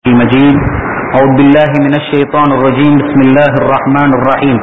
المجيد أعوذ بالله من الشيطان الرجيم بسم الله الرحمن الرحيم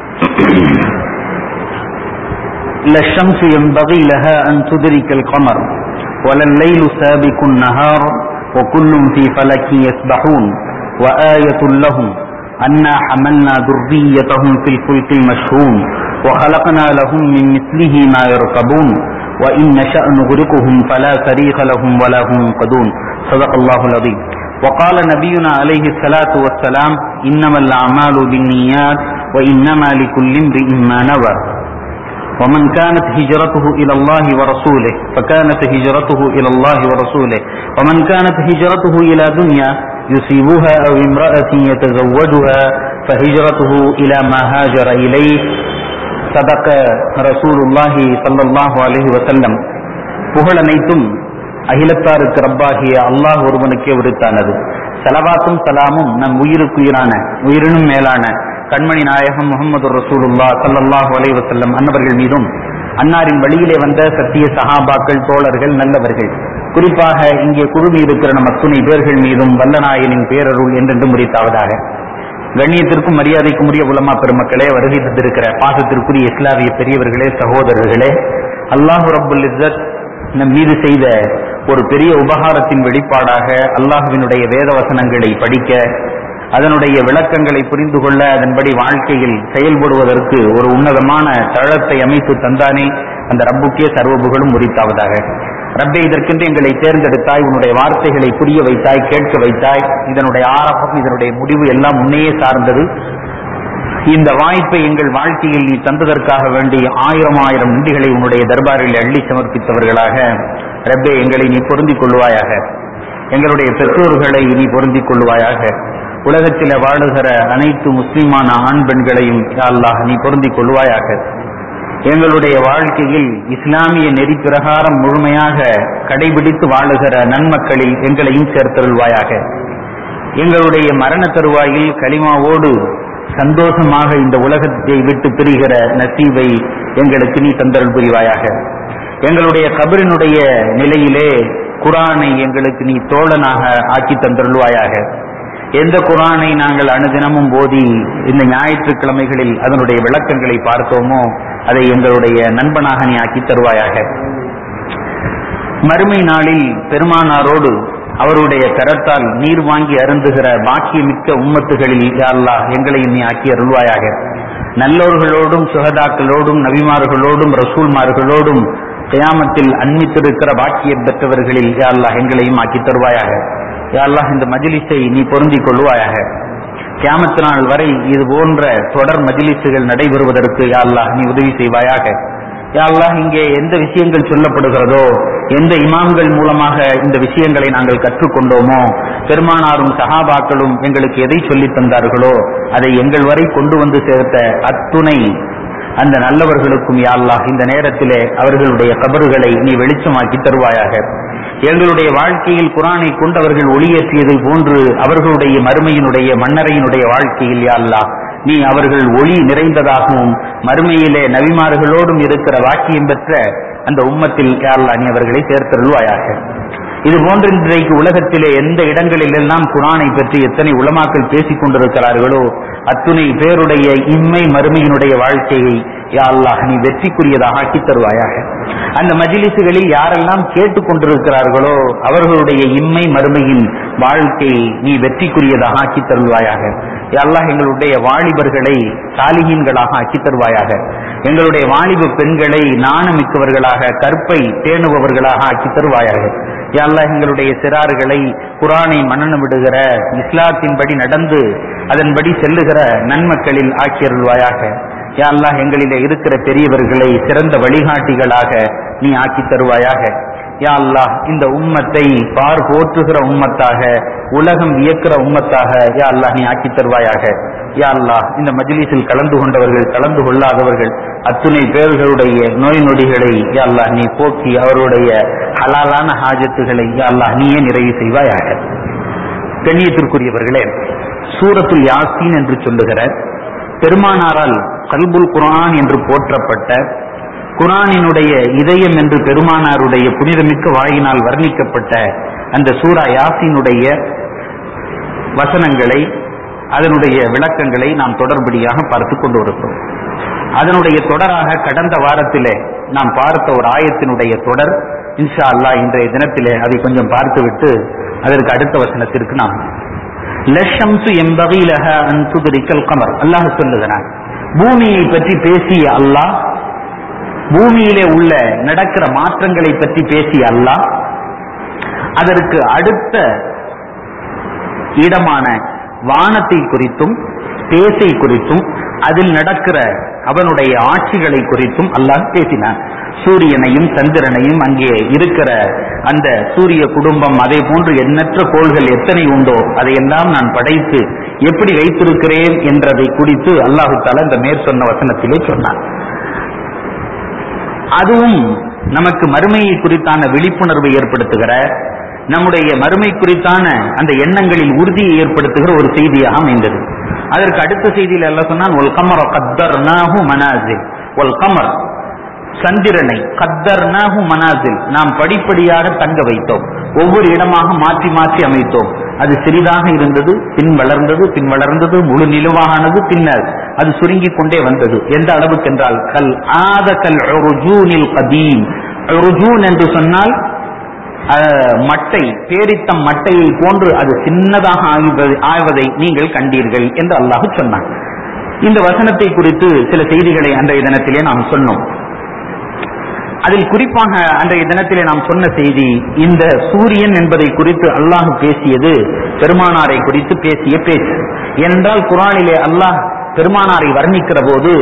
لا الشمس ينبغي لها أن تدرك القمر ولا الليل سابق النهار وكل في فلك يسبحون وآية لهم أنا حملنا ذريتهم في الفلك المشحون وخلقنا لهم من مثله ما يركبون وإن نشأ نغرقهم فلا صريخ لهم ولا هم ينقذون صدق الله العظيم وقال نبينا عليه الصلاة والسلام إنما الأعمال بالنيات وإنما لكل امرئ ما نوى ومن كانت هجرته إلى الله ورسوله فكانت هجرته إلى الله ورسوله ومن كانت هجرته إلى دنيا يصيبها أو امرأة يتزوجها فهجرته إلى ما هاجر إليه صدق رسول الله صلى الله عليه وسلم புகழனைத்தும் அகிலத்தாருக்கு ரப்பாகிய அல்லாஹ் ஒருவனுக்கே உரித்தானது சலவாத்தும் சலாமும் நம் உயிருக்குயிரான உயிரினும் மேலான கண்மணி நாயகம் முகமது ரசூலுல்லா சல்லல்லாஹு அலைஹி வஸல்லம் அன்னவர்கள் மீதும் அன்னாரின் வழியிலே வந்த சத்திய சஹாபாக்கள் தோழர்கள் நல்லவர்கள் குறிப்பாக இங்கே குழுமி இருக்கிற நம் அத்துணை பேர்கள் மீதும் வல்லநாயனின் பேரருள் என்றென்று முறித்தாவதாக கண்ணியத்திற்கும் மரியாதைக்கும் உரிய உலமா பெருமக்களே வருகை தந்திருக்கிற பாசத்திற்குரிய இஸ்லாமிய பெரியவர்களே சகோதரர்களே அல்லாஹு ரப்புல் இஸ்ஸத் நம் மீது செய்த ஒரு பெரிய உபகாரத்தின் வெளிப்பாடாக அல்லாஹுவினுடைய வேத வசனங்களை படிக்க அதனுடைய விளக்கங்களை புரிந்து கொள்ள அதன்படி வாழ்க்கையில் செயல்படுவதற்கு ஒரு உன்னதமான தளத்தை அமைத்து தந்தானே அந்த ரப்புக்கே சர்வபுகளும் உரித்தாவதாக ரப்பே இதற்கென்று எங்களை தேர்ந்தெடுத்தாய் உன்னுடைய வார்த்தைகளை புரிய வைத்தாய் கேட்க வைத்தாய் இதனுடைய ஆரம்பம் இதனுடைய முடிவு எல்லாம் உன்னையே சார்ந்தது இந்த வாய்ப்பை எங்கள் வாழ்க்கையில் நீ தந்ததற்காக வேண்டி ஆயிரம் ஆயிரம் நன்றிகளை உன்னுடைய தர்பாரில் அள்ளி சமர்ப்பித்தவர்களாக ரப்பே எங்களை நீ பொருந்திக் கொள்வாயாக எங்களுடைய பெற்றோர்களை நீ பொருந்திக் கொள்வாயாக உலகத்தில் வாழுகிற அனைத்து முஸ்லிமான ஆண் பெண்களையும் அல்லாஹ் நீ பொருந்திக் கொள்வாயாக எங்களுடைய வாழ்க்கையில் இஸ்லாமிய நெறி பிரகாரம் முழுமையாக கடைபிடித்து வாழுகிற நன்மக்களில் எங்களையும் சேர்த்தருள்வாயாக எங்களுடைய மரண தருவாயில் களிமாவோடு சந்தோஷமாக இந்த உலகத்தை விட்டு பிரிகிற நசீவை எங்களுக்கு நீ தந்தருள் புரிவாயாக எங்களுடைய கபரினுடைய நிலையிலே குரானை எங்களுக்கு நீ தோழனாக ஆக்கி தந்தருள்வாயாக எந்த குரானை நாங்கள் அனுதினமும் போதி இந்த ஞாயிற்றுக்கிழமைகளில் அதனுடைய விளக்கங்களை பார்த்தோமோ அதை எங்களுடைய நண்பனாக நீ ஆக்கி தருவாயாக மறுமை நாளில் பெருமானாரோடு அவருடைய கரத்தால் நீர் வாங்கி அருந்துகிற பாக்கியமிக்க உம்மத்துகளில் யாழ்லா எங்களையும் நீ ஆக்கி அருள்வாயாக நல்லோர்களோடும் சுகதாக்களோடும் நபிமார்களோடும் ரசூல்மார்களோடும் கயாமத்தில் அன்மித்திருக்கிற பாக்கியம் பெற்றவர்களில் யாழ்லா எங்களையும் ஆக்கி தருவாயாக யாழ்லா இந்த மஜிலிஸை நீ பொருந்திக் கொள்வாயாக கியாமத்து நாள் வரை இது போன்ற தொடர் மஜிலிசுகள் நடைபெறுவதற்கு யாழ்லா நீ உதவி செய்வாயாக யாழ்லாஹ் இங்கே எந்த விஷயங்கள் சொல்லப்படுகிறதோ எந்த இமாம்கள் மூலமாக இந்த விஷயங்களை நாங்கள் கற்றுக்கொண்டோமோ பெருமானாரும் சஹாபாக்களும் எங்களுக்கு எதை சொல்லித் தந்தார்களோ அதை எங்கள் வரை கொண்டு வந்து சேர்த்த அத்துணை அந்த நல்லவர்களுக்கும் யாழ்லாஹ் இந்த நேரத்திலே அவர்களுடைய கபறுகளை நீ வெளிச்சமாக்கி தருவாயாக எங்களுடைய வாழ்க்கையில் குரானை கொண்டவர்கள் ஒளியேற்றியதை போன்று அவர்களுடைய மறுமையினுடைய மன்னரையினுடைய வாழ்க்கையில் யாழ்லா நீ அவர்கள் ஒளி நிறைந்ததாகவும் மறுமையிலே நவிமார்களோடும் இருக்கிற வாக்கியம் பெற்ற அந்த உம்மத்தில் யாழ்லா நீ அவர்களை சேர்த்தருள்வாயாக இது போன்ற இன்றைக்கு உலகத்திலே எந்த இடங்களில் எல்லாம் குரானை பற்றி எத்தனை உலமாக்கள் பேசிக் கொண்டிருக்கிறார்களோ அத்துணை பேருடைய இம்மை மறுமையினுடைய வாழ்க்கையை யாழ்லாஹ் நீ வெற்றிக்குரியதாக ஆக்கி தருவாயாக அந்த மஜிலிசுகளில் யாரெல்லாம் கேட்டுக் கொண்டிருக்கிறார்களோ அவர்களுடைய இம்மை மறுமையின் வாழ்க்கை நீ வெற்றிக்குரியதாக ஆக்கி தருவாயாக அல்லாஹ் எங்களுடைய வாலிபர்களை சாலிகீன்களாக ஆக்கி தருவாயாக எங்களுடைய வாலிப பெண்களை நாணமிக்கவர்களாக கற்பை பேணுபவர்களாக ஆக்கி தருவாயாக அல்லாஹ் எங்களுடைய சிறார்களை குரானை மன்னனம் விடுகிற இஸ்லாத்தின்படி நடந்து அதன்படி செல்லுகிற நன்மக்களில் ஆக்கியருள்வாயாக அல்லாஹ் எங்களிலே இருக்கிற பெரியவர்களை சிறந்த வழிகாட்டிகளாக நீ ஆக்கி தருவாயாக யா அல்லாஹ் இந்த உம்மத்தை பார் போற்றுகிற உம்மத்தாக உலகம் வியக்கிற உம்மத்தாக யா அல்லாஹ் நீ ஆக்கி தருவாயாக யா அல்லாஹ் இந்த மஜிலிஸில் கலந்து கொண்டவர்கள் கலந்து கொள்ளாதவர்கள் அத்துணை பேர்களுடைய நோய் நொடிகளை யா அல்லாஹ் நீ போக்கி அவருடைய ஹலாலான ஹாஜத்துகளை யா அல்லாஹ் நீயே நிறைவு செய்வாயாக கண்ணியத்திற்குரியவர்களே சூரத்துல் யாசீன் என்று சொல்லுகிற பெருமானாரால் கல்புல் குரான் என்று போற்றப்பட்ட குரானினுடைய இதயம் என்று பெருமானாருடைய புனிதமிக்க வாயினால் வர்ணிக்கப்பட்ட அந்த சூரா யாசினுடைய வசனங்களை அதனுடைய விளக்கங்களை நாம் தொடர்படியாக பார்த்து கொண்டு வருகிறோம் அதனுடைய தொடராக கடந்த வாரத்திலே நாம் பார்த்த ஒரு ஆயத்தினுடைய தொடர் இன்ஷா அல்லாஹ் இன்றைய தினத்திலே அதை கொஞ்சம் பார்த்துவிட்டு அதற்கு அடுத்த வசனத்திற்கு நாம் லஷம்சு எம்பகிலக அன்சுதரிக்கல் கமர் அல்லாஹ் சொல்லுகிறான் பூமியை பற்றி பேசிய அல்லாஹ் பூமியிலே உள்ள நடக்கிற மாற்றங்களை பற்றி பேசிய அல்லாஹ் அதற்கு அடுத்த இடமான வானத்தை குறித்தும் பேசை குறித்தும் அதில் நடக்கிற அவனுடைய ஆட்சிகளை குறித்தும் அல்லாஹ் பேசினான் சூரியனையும் சந்திரனையும் அங்கே இருக்கிற அந்த சூரிய குடும்பம் அதே போன்று எண்ணற்ற கோள்கள் எத்தனை உண்டோ அதையெல்லாம் நான் படைத்து எப்படி வைத்திருக்கிறேன் என்றதை குறித்து அல்லாஹு தாலா இந்த மேற்சொன்ன வசனத்திலே சொன்னான் அதுவும் நமக்கு மறுமையை குறித்தான விழிப்புணர்வை ஏற்படுத்துகிற நம்முடைய மறுமை குறித்தான அந்த எண்ணங்களில் உறுதியை ஏற்படுத்துகிற ஒரு செய்தியாக அமைந்தது அதற்கு அடுத்த செய்தியில் எல்லாம் சொன்னான் ஒல் கமர கத்தர் மனாசில் ஒல் கமர் சந்திரனை கத்தர் மனாசில் நாம் படிப்படியாக தங்க வைத்தோம் ஒவ்வொரு இடமாக மாற்றி மாற்றி அமைத்தோம் அது சிறிதாக இருந்தது பின் வளர்ந்தது பின் வளர்ந்தது முழு நிலுவானது பின்னர் அது சுருங்கிக் கொண்டே வந்தது எந்த அளவுக்கு என்றால் கல் ஆத கல் கதீம் என்று சொன்னால் அஹ், மட்டை பேரித்தம் மட்டையை போன்று அது சின்னதாக ஆகுவது- ஆவதை நீங்கள் கண்டீர்கள் என்று அல்லாஹ் சொன்னான் இந்த வசனத்தை குறித்து சில செய்திகளை அன்றைய தினத்திலே நாம் சொன்னோம் அதில் குறிப்பாக அன்றைய தினத்திலே நாம் சொன்ன செய்தி இந்த சூரியன் என்பதை குறித்து அல்லாஹ் பேசியது பெருமானாரை குறித்து பேசிய பேச்சு என்றால் குரானிலே அல்லாஹ் பெருமானாரை வர்ணிக்கிற போது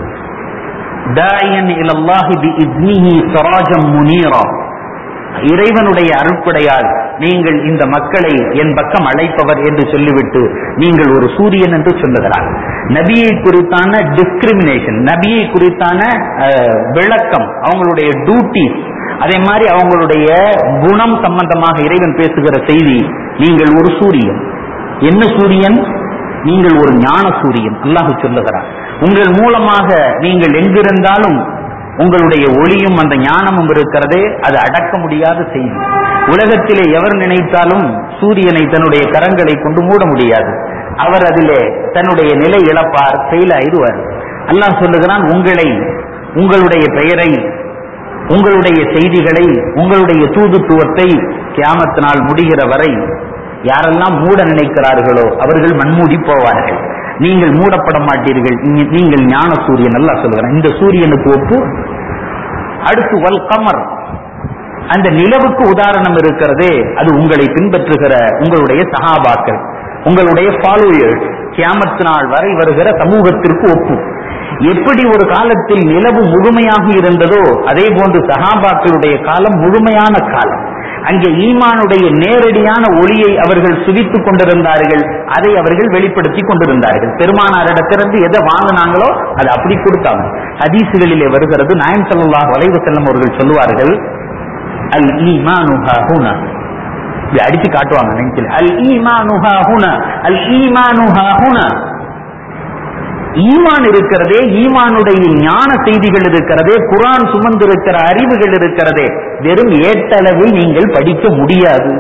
தாயன் இலல்லாஹி பி இத்னிஹி சராஜம் முனீரா இறைவனுடைய அருட்படையால் நீங்கள் இந்த மக்களை என் பக்கம் அழைப்பவர் என்று சொல்லிவிட்டு நீங்கள் ஒரு சூரியன் என்று சொல்லுகிறார் நபியை குறித்தான டிஸ்கிரிமினேஷன் நபியை குறித்தான அஹ், விளக்கம் அவங்களுடைய டியூட்டி அதே மாதிரி அவங்களுடைய குணம் சம்பந்தமாக இறைவன் பேசுகிற செய்தி நீங்கள் ஒரு சூரியன் என்ன சூரியன் நீங்கள் ஒரு ஞான சூரியன் அல்லாஹ் சொல்லுகிறார் உங்கள் மூலமாக நீங்கள் எங்கிருந்தாலும் உங்களுடைய ஒளியும் அந்த ஞானமும் இருக்கிறதே அது அடக்க முடியாத செய்தி உலகத்திலே எவர் நினைத்தாலும் சூரியனை தன்னுடைய கரங்களை கொண்டு மூட முடியாது அவர் அதிலே தன்னுடைய நிலை இழப்பார் ஃபெயில் ஆயிடுவார் அல்லாஹ் சொல்லுகிறான் உங்களை உங்களுடைய பெயரை உங்களுடைய செய்திகளை உங்களுடைய தூதுத்துவத்தை கியாமத்து நாள் முடிகிற வரை யாரெல்லாம் மூட நினைக்கிறார்களோ அவர்கள் மண்மூடி போவார்கள் நீங்கள் மூடப்பட மாட்டீர்கள் நீ- நீங்கள் ஞான சூரியன் நல்லா சொல்லுகிறேன் இந்த சூரியனுக்கு ஒப்பு அடுத்து வல் கமர் அந்த நிலவுக்கு உதாரணம் இருக்கிறதே அது உங்களை பின்பற்றுகிற உங்களுடைய சகாபாக்கள் உங்களுடைய ஃபாலோயர்ஸ் கியாமத்து நாள் வரை வருகிற சமூகத்திற்கு ஒப்பு எப்படி ஒரு காலத்தில் நிலவு முழுமையாக இருந்ததோ அதே போன்று சகாபாக்களுடைய காலம் முழுமையான காலம் அங்கே ஈமானுடைய நேரடியான ஒளியை அவர்கள் சுவித்துக் கொண்டிருந்தார்கள் அதை அவர்கள் வெளிப்படுத்தி கொண்டிருந்தார்கள் பெருமானாரிடத்திலிருந்து எதை வாங்கினாங்களோ அதை அப்படி கொடுத்தாங்க ஹதீசுகளிலே வருகிறது நாயம் ஸல்லல்லாஹு அலைஹி வஸல்லம் அவர்கள் சொல்லுவார்கள் அல் ஈமானு ஹாஹுனா இப்படி அடிச்சு காட்டுவாங்க நெஞ்சில் அல் ஈமானு ஹாஹுனா அல் ஈமானு ஹாஹுனா ஈமான் இருக்கிறதே ஈமானுடைய ஞான செய்திகள் இருக்கிறதே குரான் சுமந்திருக்கிற அறிவுகள் இருக்கிறதே வெறும் ஏட்டளவில் நீங்கள் படிக்க முடியாது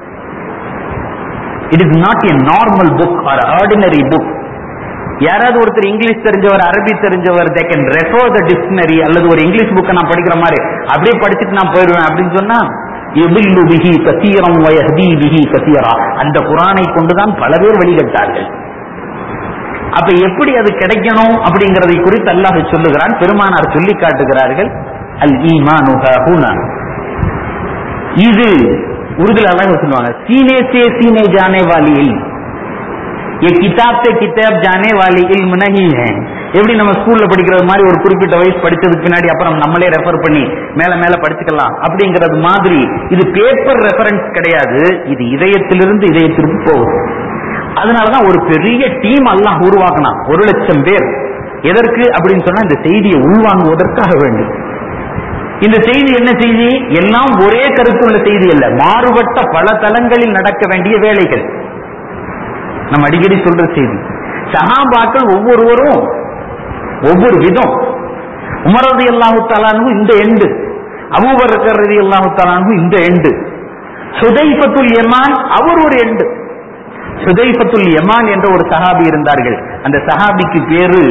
it is not a normal book or ordinary book யாராவது ஒருத்தர் இங்கிலீஷ் தெரிஞ்சவர் அரபி தெரிஞ்சவர் they can refer the dictionary அல்லது ஒரு இங்கிலீஷ் புக்கை நான் படிக்கிற மாதிரி அப்படியே படிச்சுட்டு நான் போயிடுவேன் அப்படின்னு சொன்னா எபில்லு பிஹி கசீரம் வயஹதி பிஹி கசீரா அந்த குரானை கொண்டுதான் பல பேர் வழிகட்டார்கள் அப்ப எப்படி அது கிடைக்கணும் அப்படிங்கறதை குறித்து அல்லாஹ் சொல்லுகிறான் பெருமானார் சொல்லி காட்டுகிறார்கள் அல் ஈமானு ஹூனா இது உருதுல அழகா சொல்லுவாங்க சீனே சே சீனே ஜானே வாலி இல்ம் ये किताब से किताब जाने वाली इल्म नहीं है எப்படி நம்ம ஸ்கூல்ல படிக்கிறது மாதிரி ஒரு குறிப்பிட்ட வயசு படிச்சதுக்கு பின்னாடி அப்புறம் நம்மளே ரெஃபர் பண்ணி மேல மேல படிச்சுக்கலாம் அப்படிங்கிறது மாதிரி இது பேப்பர் ரெஃபரன்ஸ் கிடையாது இது இதயத்திலிருந்து இதயத்திற்கு போகுது அதனாலதான் ஒரு பெரிய டீம் அல்லாஹ் உருவாக்கினான் ஒரு லட்சம் பேர் எதற்கு அப்படின்னு சொன்னா இந்த செய்தியை உள்வாங்குவதற்காக வேண்டி இந்த செய்தி என்ன செய்தி எல்லாம் ஒரே கருத்துள்ள செய்தி அல்ல மாறுபட்ட பல தளங்களில் நடக்க வேண்டிய வேலைகள் நம்ம அடிக்கடி சொல்ற செய்தி சஹாபாக்கள் ஒவ்வொருவரும் ஒவ்வொரு விதம் உமரது அல்லாஹு தாலானு இந்த எண்டு அபூபக்கர் ரதி அல்லாஹு தாலானு இந்த எண்டு சுதைபத்துல் யமான் அவர் ஒரு எண்டு ஹுதைஃபத்துல் யமான் என்ற ஒரு சஹாபி இருந்தார்கள் அந்த சஹாபிக்கு பேரு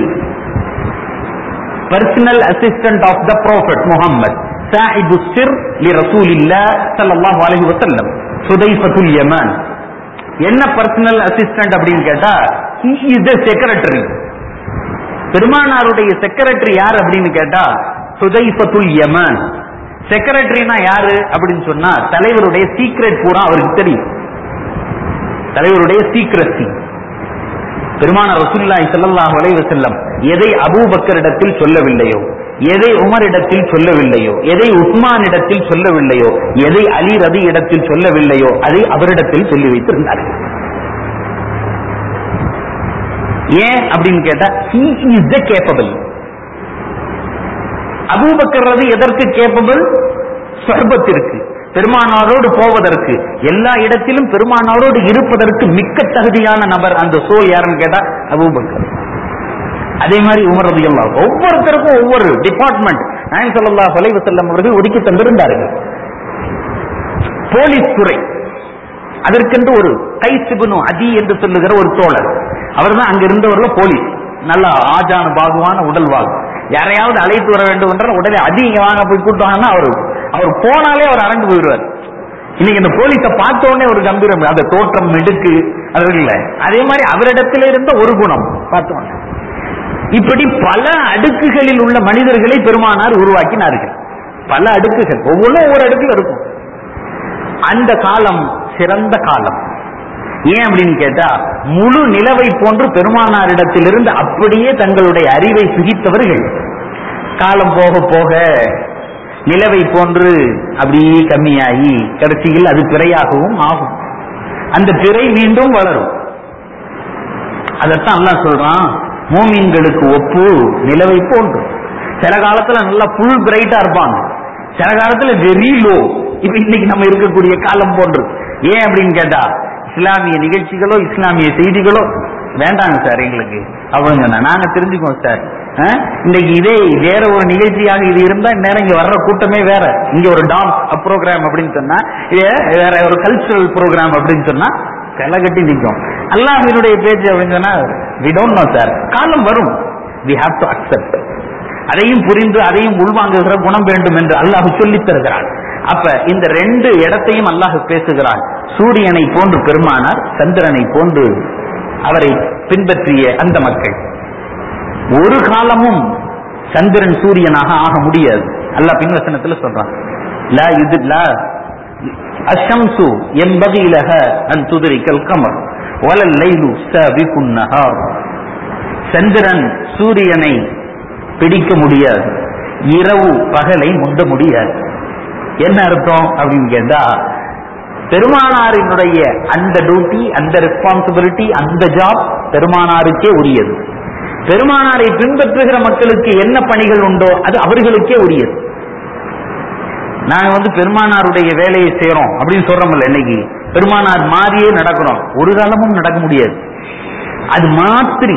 personal assistant of the prophet Muhammad சாஹிபு சிர் லி ரசூலில்லா ஸல்லல்லாஹு அலைஹி வஸல்லம் ஹுதைஃபத்துல் யமான் என்ன பர்சனல் அசிஸ்டன்ட் அப்படின்னு கேட்டா he is the secretary பெருமானாருடைய செக்ரட்டரி யார் அப்படின்னு கேட்டா சுதைஃபத்துல் யமான் செக்ரட்டரினா யாரு அப்படின்னு சொன்னா தலைவருடைய சீக்ரெட் பூரா அவருக்கு தெரியும் தலைவருடைய சீக்ரசி பெருமானார் ரசூலுல்லாஹி ஸல்லல்லாஹு அலைஹி வஸல்லம் எதை அபூபக்கரிடத்தில் சொல்லவில்லையோ எதை உமரிடத்தில் சொல்லவில்லையோ எதை உஸ்மானிடத்தில் சொல்லவில்லையோ எதை அலி ரதி இடத்தில் சொல்லவில்லையோ அதை அவரிடத்தில் சொல்லி வைத்திருந்தார்கள் ஏன் அப்படின்னு கேட்டா he is the capable Abu Bakr ரதி எதற்கு கேப்பபிள் சொர்பத்திற்கு பெருமானாரோடு போவதற்கு எல்லா இடத்திலும் பெருமானாரோடு இருப்பதற்கு மிக்க தகுதியான நபர் அந்த சோல் யாருன்னு கேட்டா அபூபக்கர் அதே மாதிரி உமர் ரதி ஒவ்வொருத்தருக்கும் ஒவ்வொரு டிபார்ட்மெண்ட் நாயன் ஸல்லல்லாஹு அலைஹி வஸல்லம் அவர்கள் ஒதுக்கி தந்திருந்தார்கள் போலீஸ் துறை அதற்கென்று ஒரு கைசிபுனு அதி என்று சொல்லுகிற ஒரு தோழர் அவர் தான் அங்க இருந்தவர்ல போலீஸ் நல்ல ஆஜான பாகுவான உடல் வாகு யாரையாவது அழைத்து வர வேண்டும் என்றால் உடனே அதி இங்க வாங்க போய் கூட்டு வாங்கன்னா அவர் அவர் போனாலே அவர் அரண்டு போயிடுவார் இன்னைக்கு இந்த போலீஸை பார்த்த உடனே ஒரு கம்பீரம் அந்த தோற்றம் மிடுக்கு அது இல்ல அதே மாதிரி அவரிடத்தில் இருந்த ஒரு குணம் பார்த்தோம் இப்படி பல அடுக்குகளில் உள்ள மனிதர்களை பெருமானார் உருவாக்கினார்கள் பல அடுக்குகள் ஒவ்வொன்றும் ஒவ்வொரு அடுக்குல இருக்கும் அந்த காலம் சிறந்த காலம் ஏன் அப்படின்னு கேட்டா முழு நிலவை போன்று பெருமானாரிடத்திலிருந்து அப்படியே தங்களுடைய அறிவை சுகித்தவர்கள் காலம் போக போக நிலவை போன்று அப்படியே கம்மியாகி கடைசியில் அது பிறையாகவும் ஆகும் அந்த பிறை மீண்டும் வளரும் அதைத்தான் அல்லாஹ் சொல்றான் மூமின்களுக்கு ஒப்பு நிலவை போன்று சில காலத்துல நல்லா ஃபுல் பிரைட்டா இருப்பாங்க சில காலத்துல வெரி லோ இப்ப இன்னைக்கு நம்ம இருக்கக்கூடிய காலம் போன்று ஏன் அப்படின்னு கேட்டா இஸ்லாமிய நிகழ்ச்சிகளோ இஸ்லாமிய செய்திகளோ வேண்டாங்க சார் எங்களுக்கு அப்படின்னு சொன்னா நாங்க தெரிஞ்சுக்குவோம் சார் அஹ், இன்னைக்கு இதே வேற ஒரு நிகழ்ச்சியாக இது இருந்தா நேரம் இங்க வர்ற கூட்டமே வேற இங்க ஒரு டான்ஸ் ப்ரோக்ராம் அப்படின்னு சொன்னா இதே வேற ஒரு கல்ச்சுரல் ப்ரோக்ராம் அப்படின்னு சொன்னா களை கட்டி நிற்கும் அல்லாஹினுடைய பேச்சு அப்படின்னு சொன்னா வி டோன்ட் நோ சார் காலம் வரும் வி ஹாவ் டு அக்செப்ட் அதையும் புரிந்து அதையும் உள்வாங்குகிற குணம் வேண்டும் என்று அல்லாஹ் சொல்லித் தருகிறான் அப்ப இந்த ரெண்டு இடத்தையும் அல்லாஹ் பேசுகிறான் சூரியனை போன்று பெருமானார் சந்திரனை போன்று அவரை பின்பற்றிய அந்த மக்கள் ஒரு காலமும் சந்திரன் சூரியனாக ஆக முடியாது அல்லாஹ் பின்வசனத்துல சொல்றான் லா இது லா அஷம்சு எம்பகி லஹ அன் துதரிக்கல் கமர் வலல் லைலு சாபிகுன் நஹார் சந்திரன் சூரியனை பிடிக்க முடியாது இரவு பகலை முந்த முடியாது என்ன அர்த்தம் அப்படின்னு கேட்டா பெருமானாரினுடைய அந்த டியூட்டி அந்த ரெஸ்பான்சிபிலிட்டி அந்த ஜாப் பெருமானாருக்கே உரியது பெருமானாரை பின்பற்றுகிற மக்களுக்கு என்ன பணிகள் உண்டோ அது அவர்களுக்கே உரியது நாங்க வந்து பெருமானாருடைய வேலையை செய்யறோம் அப்படின்னு சொல்றோம்ல இன்னைக்கு பெருமானார் மாறியே நடக்கிறோம் ஒரு காலமும் நடக்க முடியாது அது மாத்திரி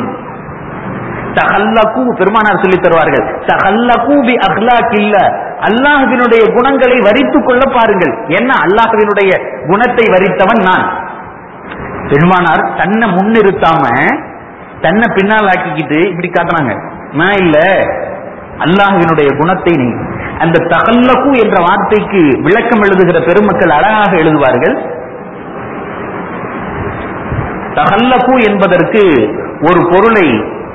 தகல்லகு பெருமானார் சொல்லி தருவார்கள் தகல்லகு பி அஹ்லாக் இல்ல அல்லாஹ்வினுடைய குணங்களை வரித்துக் கொள்ள பாருங்கள் என்ன அல்லாஹ்வினுடைய குணத்தை வரித்தவன் நான் பெருமானார் தன்னை முன்னிறுத்தாம தன்னை பின்னால் ஆக்கிக்கிட்டு இப்படி காட்டுறாங்க நான் இல்ல அல்லாஹ்வினுடைய குணத்தை நீ அந்த தகல்லகு என்ற வார்த்தைக்கு விளக்கம் எழுதுகிற பெருமக்கள் அழகாக எழுதுவார்கள் தகல்லகு என்பதற்கு ஒரு பொருளை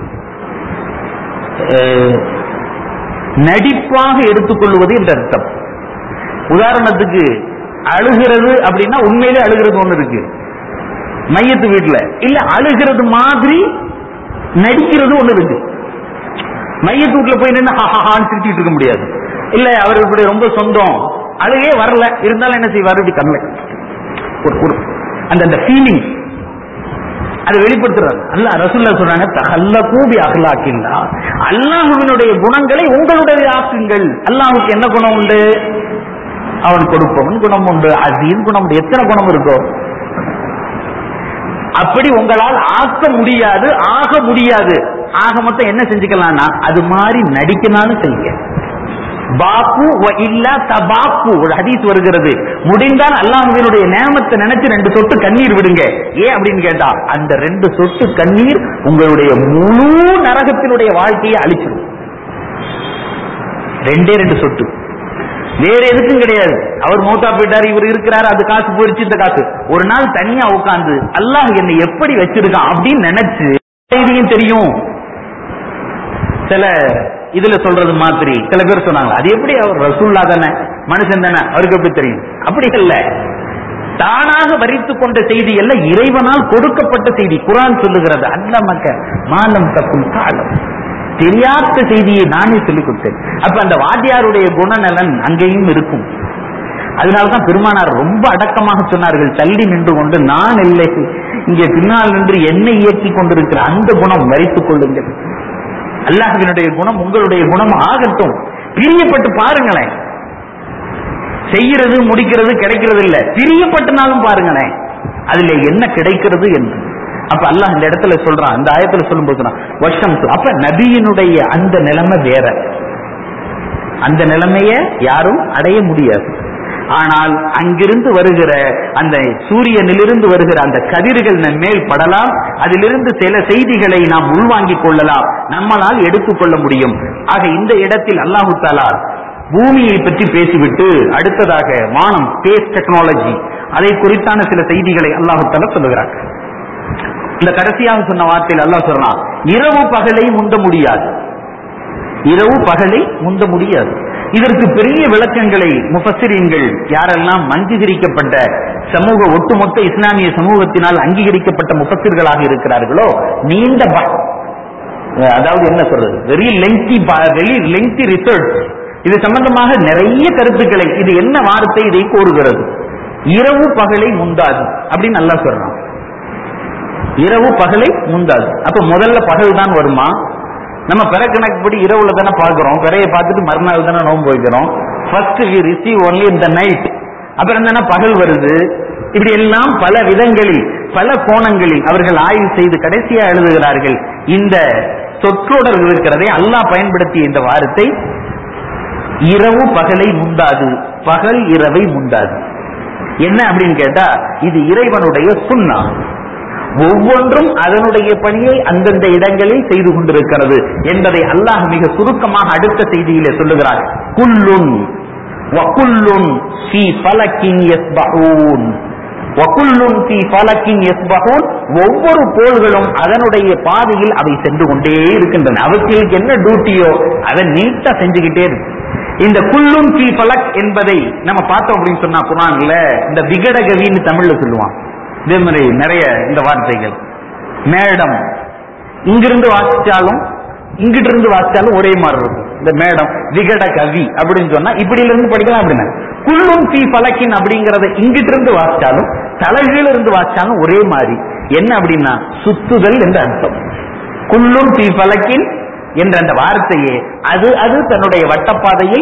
அஹ், நடிப்பாக எடுத்துக்கொள்வது என்ற அர்த்தம் உதாரணத்துக்கு அழுகிறது அப்படின்னா உண்மையிலே அழுகிறது ஒண்ணு இருக்கு மையத்து வீட்டுல இல்ல அழுகிறது மாதிரி நடிக்கிறது ஒண்ணு இருக்கு மையத்து வீட்டுல போய் நின்று ஹான்னு சிரிச்சுட்டு இருக்க முடியாது இல்ல அவர் இப்படி ரொம்ப சொந்தம் அழுகே வரல இருந்தாலும் என்ன செய்வார் இப்படி கண்ணல ஒரு ஒரு அந்த அந்த ஃபீலிங் அதை வெளிப்படுத்துறாங்க அல்ல ரசுல்லா சொல்றாங்க தகல்ல கூபி அகலாக்கில்லா அல்லாஹுவினுடைய குணங்களை உங்களுடைய ஆக்குங்கள் அல்லாஹுக்கு என்ன குணம் உண்டு அவன் கொடுப்பவன் குணம் உண்டு அசீன் குணம் உண்டு எத்தனை குணம் இருக்கோ அப்படி உங்களால் ஆக்க முடியாது ஆக முடியாது ஆக மொத்தம் என்ன செஞ்சுக்கலாம்னா அது மாதிரி நடிக்கனாலும் செய்யுங்க பாப்பு வ இல்லா தபாப்பு ஒரு ஹதீஸ் வருகிறது முடிந்தால் அல்லாஹ்வினுடைய நேமத்தை நினைச்சு ரெண்டு சொட்டு கண்ணீர் விடுங்க ஏன் அப்படின்னு கேட்டா அந்த ரெண்டு சொட்டு கண்ணீர் உங்களுடைய முழு நரகத்தினுடைய வாழ்க்கையை அழிச்சிடும் ரெண்டே ரெண்டு சொட்டு வேற எதுக்கும் கிடையாது அவர் மௌத்தா போயிட்டாரு இவர் இருக்கிறாரு அது காசு போயிடுச்சு இந்த காசு ஒரு நாள் தனியா உட்கார்ந்து அல்லாஹ் என்னை எப்படி வச்சிருக்கான் அப்படின்னு நினைச்சு செய்தியும் தெரியும் சில இதுல சொல்றது மாதிரி சில பேர் சொன்னாங்க அது எப்படி அவர் ரசூல்லா தானே மனுஷன் தானே அவருக்கு எப்படி தெரியும் அப்படி இல்ல தானாக வரித்து கொண்ட செய்தி அல்ல இறைவனால் கொடுக்கப்பட்ட செய்தி குரான் சொல்லுகிறது அல்ல மக்க மானம் தக்கும் காலம் தெரியாத செய்தியை நானே சொல்லிக் கொடுத்தேன் அப்ப அந்த வாத்தியாருடைய குணநலன் அங்கேயும் இருக்கும் அதனாலதான் பெருமானார் ரொம்ப அடக்கமாக சொன்னார்கள் தள்ளி நின்று கொண்டு நான் இல்லை இங்கே பின்னால் நின்று என்னை இயக்கி கொண்டிருக்கிற அந்த குணம் வரித்துக் கொள்ளுங்கள் அல்லாஹ்வினுடைய குணம் உங்களுடைய குணம் ஆகட்டும் பிரியப்பட்டு பாருங்களேன் செய்யறது முடிக்கிறது கிடைக்கிறது இல்ல பிரியப்பட்டனாலும் பாருங்களேன் அதுல என்ன கிடைக்கிறது என்று அப்ப அல்லாஹ் இந்த இடத்துல சொல்றான் அந்த ஆயத்துல சொல்லும்போது சொல்றான், வருஷம் அப்ப நபியினுடைய அந்த நிலைமை வேற அந்த நிலைமைய யாரும் அடைய முடியாது ஆனால் அங்கிருந்து வருகிற அந்த சூரியனிலிருந்து வருகிற அந்த கதிர்கள் நம் மேல் படலாம் அதிலிருந்து சில செய்திகளை நாம் உள்வாங்கிக் கொள்ளலாம் நம்மளால் எடுத்துக்கொள்ள முடியும் ஆக இந்த இடத்தில் அல்லாஹு தாலா பூமியை பற்றி பேசிவிட்டு அடுத்ததாக வானம் ஸ்பேஸ் டெக்னாலஜி அதை குறித்தான சில செய்திகளை அல்லாஹு தாலா சொல்லுகிறார் இந்த கடைசியாக சொன்ன வார்த்தையில் அல்லாஹ் சொல்றான் இரவு பகலை முந்த முடியாது இரவு பகலை முந்த முடியாது இதற்கு பெரிய விளக்கங்களை முஃபஸ்ஸிரீன்கள் யாரெல்லாம் அங்கீகரிக்கப்பட்ட சமூக ஒட்டுமொத்த இஸ்லாமிய சமூகத்தினால் அங்கீகரிக்கப்பட்ட முஃபஸ்ஸிர்களாக இருக்கிறார்களோ நீண்ட ப- அதாவது என்ன சொல்றது very lengthy very lengthy research இது சம்பந்தமாக நிறைய கருத்துக்களை இது என்ன வார்த்தை இதை கோருகிறது இரவு பகலை முந்தாது அப்படின்னு நல்லா சொல்றான் இரவு பகலை முந்தாது அப்ப முதல்ல பகல் தான் வருமா நம்ம பிற கணக்குப்படி இரவுல தானே பார்க்கிறோம் பிறையை பார்த்துட்டு மறுநாள் தானே நோன்பு வைக்கிறோம் ஃபர்ஸ்ட் வி ரிசீவ் ஒன்லி இந்த நைட் அப்புறம் தானே பகல் வருது இப்படி எல்லாம் பல விதங்களில் பல கோணங்களில் அவர்கள் ஆய்வு செய்து கடைசியா எழுதுகிறார்கள் இந்த சொற்றொடர் இருக்கிறதை அல்லாஹ் பயன்படுத்திய இந்த வார்த்தை இரவு பகலை முந்தாது பகல் இரவை முந்தாது என்ன அப்படின்னு கேட்டா இது இறைவனுடைய சுண்ணா ஒவ்வொன்றும் அதனுடைய பணியை அந்தந்த இடங்களில் செய்து கொண்டிருக்கிறது என்பதை அல்லாஹ் மிக சுருக்கமாக அடுத்த செய்தியிலே சொல்லுகிறார் குல்லுன் வகுல்லுன் ஃபீ ஃபலக்கின் யஸ்பஹூன் வகுல்லுன் ஃபீ ஃபலக்கின் யஸ்பஹூன் ஒவ்வொரு கோள்களும் அதனுடைய பாதையில் அவை சென்று கொண்டே இருக்கின்றன அவர்களுக்கு என்ன டியூட்டியோ அதை நீட்டா செஞ்சுக்கிட்டே இருக்கு இந்த குல்லுன் ஃபீ ஃபலக் என்பதை நம்ம பார்த்தோம் அப்படின்னு சொன்னா குரான்ல இந்த விகடகவின்னு தமிழ்ல சொல்லுவான் இதே மாதிரி நிறைய இந்த வார்த்தைகள் மேடம் இங்கிருந்து வாசிச்சாலும் இங்கிட்டு இருந்து வாசிச்சாலும் ஒரே மாதிரி இருக்கும் இந்த மேடம் விகட கவி அப்படின்னு சொன்னா இப்படில இருந்து படிக்கலாம் அப்படின்னா குள்ளும் தீ பலக்கின் அப்படிங்கறத இங்கிட்டு இருந்து வாசிச்சாலும் தலைகீழ இருந்து வாசிச்சாலும் ஒரே மாதிரி என்ன அப்படின்னா சுத்துதல் என்று அர்த்தம் குள்ளும் தீ பலக்கின் என்ற அந்த வார்த்தையே அது அது தன்னுடைய வட்டப்பாதையில்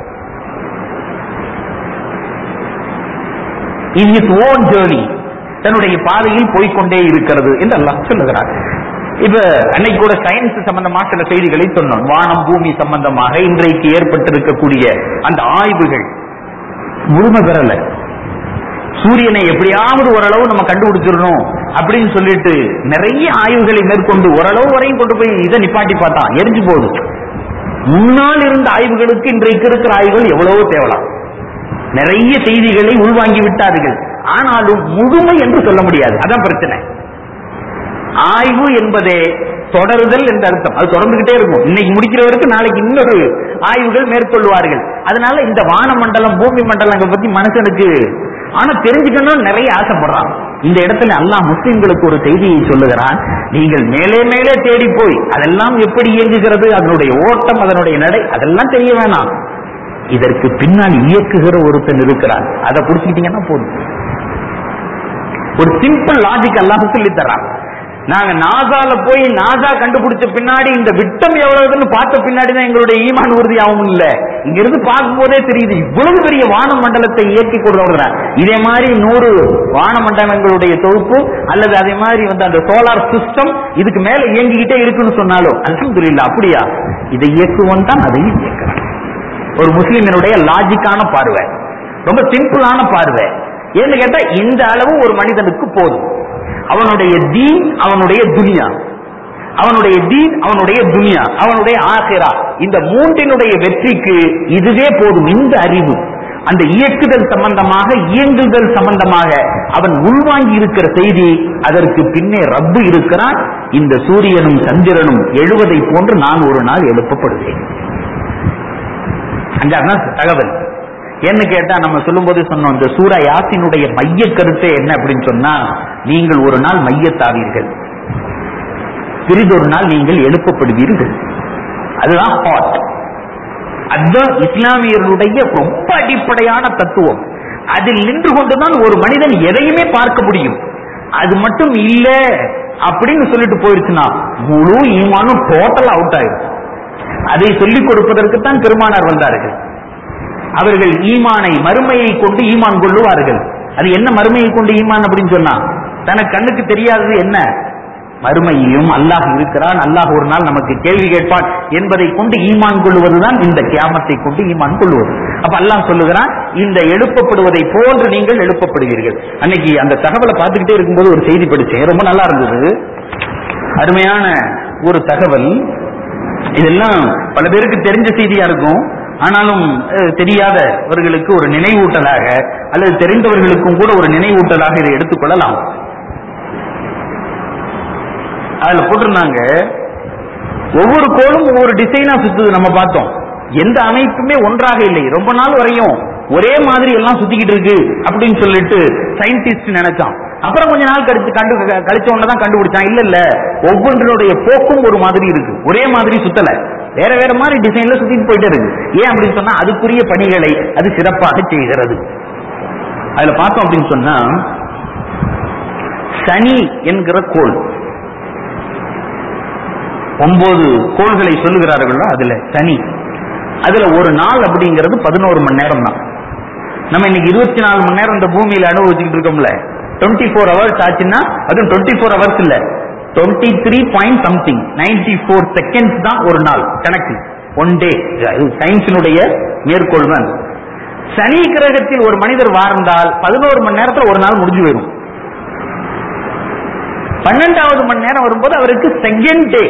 இன் இஸ் ஓன் ஜேர்னி தன்னுடைய பாதையில் போய்க்கொண்டே இருக்கிறது என்று அல்லாஹ் சொல்லுகிறார் இப்ப அன்னைக்கு கூட சயின்ஸ் சம்பந்தமா சில செய்திகளை சொன்னோம் வானம் பூமி சம்பந்தமாக இன்றைக்கு ஏற்பட்டிருக்கக்கூடிய அந்த ஆய்வுகள் முழுமை பெறல சூரியனை எப்படியாவது ஓரளவு நம்ம கண்டுபிடிச்சிடணும் அப்படின்னு சொல்லிட்டு நிறைய ஆய்வுகளை மேற்கொண்டு ஓரளவு வரையும் கொண்டு போய் இதை நிப்பாட்டி பார்த்தா எரிஞ்சு போகுது முன்னால் இருந்த ஆய்வுகளுக்கு இன்றைக்கு இருக்கிற ஆய்வுகள் எவ்வளவோ தேவலாம் நிறைய செய்திகளை உள்வாங்கி விட்டார்கள் ஆனாலும் முழுமை என்று சொல்ல முடியாது அதான் பிரச்சனை ஆய்வு என்பதே தொடருதல் என்ற அர்த்தம் அது தொடர்ந்துகிட்டே இருக்கும் இன்னைக்கு முடிக்கிறவருக்கு நாளைக்கு இன்னொரு ஆய்வுகள் மேற்கொள்வார்கள் அதனால இந்த வான மண்டலம் பூமி மண்டலங்களை பத்தி மனுஷனுக்கு ஆனா தெரிஞ்சுக்கணும் நிறைய ஆசைப்படுறான் இந்த இடத்துல அல்லாஹ் முஸ்லிம்களுக்கு ஒரு செய்தியை சொல்லுகிறான் நீங்கள் மேலே மேலே தேடி போய் அதெல்லாம் எப்படி இயங்குகிறது அதனுடைய ஓட்டம் அதனுடைய நடை அதெல்லாம் தெரிய வேணாம் இதற்கு பின்னால் இயக்குகிற ஒருத்தன் இருக்கிறான் அதை புடிச்சுக்கிட்டீங்கன்னா போதும் ஒரு சிம்பிள் லாஜிக் அல்லாஹ் சொல்லி தர்றான் நாங்க நாசால போய் நாசா கண்டுபிடிச்ச பின்னாடி இந்த விட்டம் எவ்வளவுன்னு பார்த்த பின்னாடி தான் எங்களுடைய ஈமான் உறுதி ஆகும் இல்ல இங்க இருந்து பார்க்கும் போதே தெரியுது இவ்வளவு பெரிய வான மண்டலத்தை இயக்கி கொண்டு இதே மாதிரி நூறு வான மண்டலங்களுடைய தொகுப்பு அல்லது அதே மாதிரி வந்து அந்த சோலார் சிஸ்டம் இதுக்கு மேல இயங்கிக்கிட்டே இருக்குன்னு சொன்னாலும் அல்ஹம்துலில்லாஹ் அப்படியா இதை இயக்குவன் தான் அதையும் இயக்கிறான் ஒரு முஸ்லிமினுடைய லாஜிக்கான பார்வை ரொம்ப சிம்பிளான பார்வை ஏன்னு கேட்டா இந்த அளவு ஒரு மனிதனுக்கு போதும் அவனுடைய தீன் அவனுடைய துனியா அவனுடைய தீன் அவனுடைய துனியா அவனுடைய ஆசிரா இந்த மூன்றினுடைய வெற்றிக்கு இதுவே போதும் இந்த அறிவு அந்த இயக்குதல் சம்பந்தமாக இயங்குதல் சம்பந்தமாக அவன் உள்வாங்கி இருக்கிற செய்தி அதற்கு பின்னே ரப்பு இருக்கிறான் இந்த சூரியனும் சந்திரனும் எழுவதை போன்று நான் ஒரு நாள் எழுப்பப்படுவேன் அஞ்சாவது தகவல் என்ன கேட்டா நம்ம சொல்லும்போது சொன்னோம் இந்த சூரா யாசினுடைய மைய கருத்து என்ன அப்படின்னு சொன்னா நீங்கள் ஒரு நாள் மையத்தாவீர்கள் பிறிதொரு நாள் நீங்கள் எழுப்பப்படுவீர்கள் அதுதான் ஹாட் அதுதான் இஸ்லாமியர்களுடைய ரொம்ப அடிப்படையான தத்துவம் அதில் நின்று கொண்டுதான் ஒரு மனிதன் எதையுமே பார்க்க முடியும் அது மட்டும் இல்ல அப்படின்னு சொல்லிட்டு போயிருச்சுன்னா முழு ஈமானும் டோட்டல் அவுட் ஆயிரும் அதை சொல்லிக் கொடுப்பதற்கு தான் பெருமானார் வந்தார்கள் அவர்கள் ஈமானை மறுமையை கொண்டு ஈமான் கொள்ளுவார்கள் அது என்ன மறுமையை கொண்டு ஈமான் அப்படின்னு சொன்னா தனக்கு கண்ணுக்கு தெரியாதது என்ன மறுமையிலும் அல்லாஹ் இருக்கிறான் அல்லாஹ் ஒரு நாள் நமக்கு கேள்வி கேட்பான் என்பதை கொண்டு ஈமான் கொள்வதுதான் இந்த கியாமத்தை கொண்டு ஈமான் கொள்வது அப்ப அல்லாஹ் சொல்லுகிறான் இந்த எழுப்பப்படுவதை போன்று நீங்கள் எழுப்பப்படுவீர்கள் அன்னைக்கு அந்த தகவலை பார்த்துக்கிட்டே இருக்கும்போது ஒரு செய்தி படிச்சேன் ரொம்ப நல்லா இருந்தது அருமையான ஒரு தகவல் இதெல்லாம் பல பேருக்கு தெரிஞ்ச செய்தியா இருக்கும் ஆனாலும் அஹ், தெரியாதவர்களுக்கு ஒரு நினைவூட்டலாக அல்லது தெரிந்தவர்களுக்கும் கூட ஒரு நினைவூட்டலாக இதை எடுத்துக்கொள்ளலாம் அதுல போட்டிருந்தாங்க ஒவ்வொரு கோளும் ஒவ்வொரு டிசைனா சுத்துது நம்ம பார்த்தோம் எந்த அமைப்புமே ஒன்றாக இல்லை ரொம்ப நாள் வரையும் ஒரே மாதிரி எல்லாம் சுத்திக்கிட்டு இருக்கு அப்படின்னு சொல்லிட்டு சயின்டிஸ்ட் நினைச்சான் அப்புறம் கொஞ்ச நாள் கழிச்சு கண்டு கழிச்ச உடனே தான் கண்டுபிடிச்சான் இல்ல இல்ல ஒவ்வொன்றினுடைய போக்கும் ஒரு மாதிரி இருக்கு ஒரே மாதிரி சுத்தல வேற வேற மாதிரி டிசைன்ல சுத்திட்டு போயிட்டே இருக்கு ஏன் அப்படின்னு சொன்னா அதுக்குரிய பணிகளை அது சிறப்பாக செய்கிறது அதுல பார்த்தோம் அப்படின்னு சொன்னா சனி என்கிற கோள் ஒன்பது கோள்களை சொல்லுகிறார்களோ அதுல சனி அதுல ஒரு நாள் அப்படிங்கிறது பதினோரு மணி நேரம் தான் நம்ம இன்னைக்கு இருபத்தி நாலு மணி நேரம் இந்த பூமியில அனுபவிச்சுக்கிட்டு இருக்கோம்ல டுவெண்ட்டி ஃபோர் ஹவர்ஸ் ஆச்சுன்னா அதுவும் டுவெண்ட்டி ஃபோர் ஹவர்ஸ் இல்ல twenty three point something ninety four seconds தான் ஒரு நாள் கணக்கு ஒன் டே சயின்ஸினுடைய மேற்கோள் தான் சனி கிரகத்தில் ஒரு மனிதர் வாழ்ந்தால் பதினோரு மணி நேரத்துல ஒரு நாள் முடிஞ்சு போயிடும் பன்னெண்டாவது மணி நேரம் வரும்போது அவருக்கு செகண்ட் டே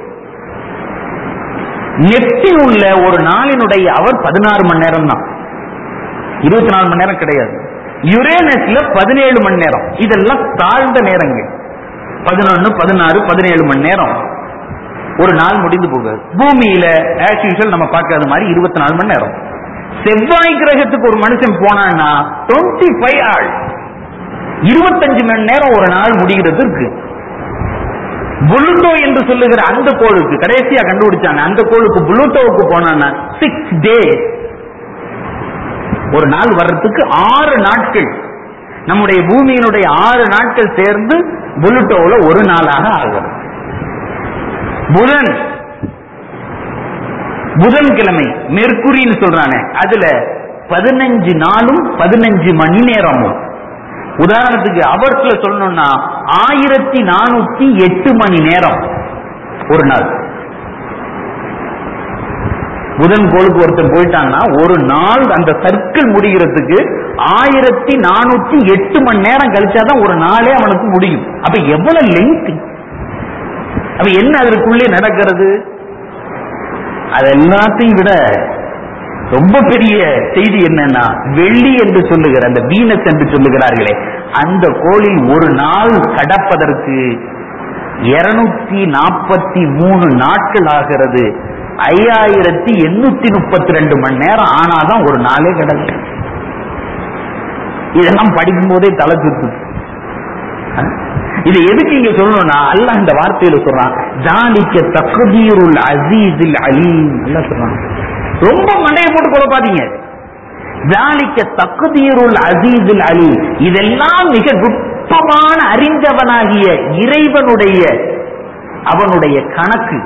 நெப்டில் உள்ள ஒரு நாளினுடைய அவர் பதினாறு மணி நேரம் தான் இருபத்தி நாலு மணி நேரம் கிடையாது யுரேனஸ்ல பதினேழு மணி நேரம் இதெல்லாம் தாழ்ந்த நேரங்கள் பதினொன்னு பதினாறு பதினேழு மணி நேரம் ஒரு நாள் முடிந்து போகுது பூமியில ஆஸ் யூஷுவல் நம்ம பார்க்காத மாதிரி இருபத்தி நாலு மணி நேரம் செவ்வாய் கிரகத்துக்கு ஒரு மனுஷன் போனான்னா டுவெண்ட்டி ஃபைவ் ஆள் இருபத்தஞ்சு மணி நேரம் ஒரு நாள் முடிகிறது இருக்கு புளுட்டோ என்று சொல்லுகிற அந்த கோளுக்கு கடைசியா கண்டுபிடிச்சாங்க அந்த கோளுக்கு புளுட்டோவுக்கு போனான்னா சிக்ஸ் டே ஒரு நாள் வர்றதுக்கு ஆறு நாட்கள் நம்முடைய பூமியினுடைய ஆறு நாட்கள் சேர்ந்து புளுட்டோவுல ஒரு நாளாக ஆகும் புதன் புதன்கிழமை மெர்க்குரின்னு சொல்றானே அதுல பதினஞ்சு நாளும் பதினஞ்சு மணி நேரமும் உதாரணத்துக்கு அவர்ஸ்ல சொல்லணும்னா ஆயிரத்தி நானூத்தி எட்டு மணி நேரம் ஒரு நாள் புதன் கோளுக்கு ஒருத்தன் போயிட்டான்னா ஒரு நாள் அந்த சர்க்கிள் முடிகிறதுக்கு ஆயிரத்தி நானூத்தி எட்டு மணி நேரம் கழிச்சாதான் ஒரு நாளே அவனுக்கு முடியும் அப்ப எவ்வளவு லெங்க் அப்ப என்ன அதற்குள்ளே நடக்கிறது அது எல்லாத்தையும் விட ரொம்ப பெரிய செய்தி என்னன்னா வெள்ளி என்று சொல்லுகிற அந்த வீனஸ் என்று சொல்லுகிறார்களே அந்த கோளில் ஒரு நாள் கடப்பதற்கு இருநூத்தி நாற்பத்தி மூணு நாட்கள் ஆகிறது ஐயாயிரத்தி எண்ணூத்தி முப்பத்தி ரெண்டு மணி நேரம் ஆனாதான் ஒரு நாளே கிடக்கு இதெல்லாம் படிக்கும் போதே தலை சுத்துது அஹ்? இது எதுக்கு இங்க சொல்லணும்னா அல்லாஹ் இந்த வார்த்தையில சொல்றான் ஜாலிக்க தக்தீருல் அசீஸில் அலீம் எல்லாம் சொல்றான் ரொம்ப மண்டையை போட்டு குழப்பாதீங்க ஜாலிக்க தக்தீருல் அசீஸில் அலீம் இதெல்லாம் மிக நுட்பமான அறிந்தவனாகிய இறைவனுடைய அவனுடைய கணக்கு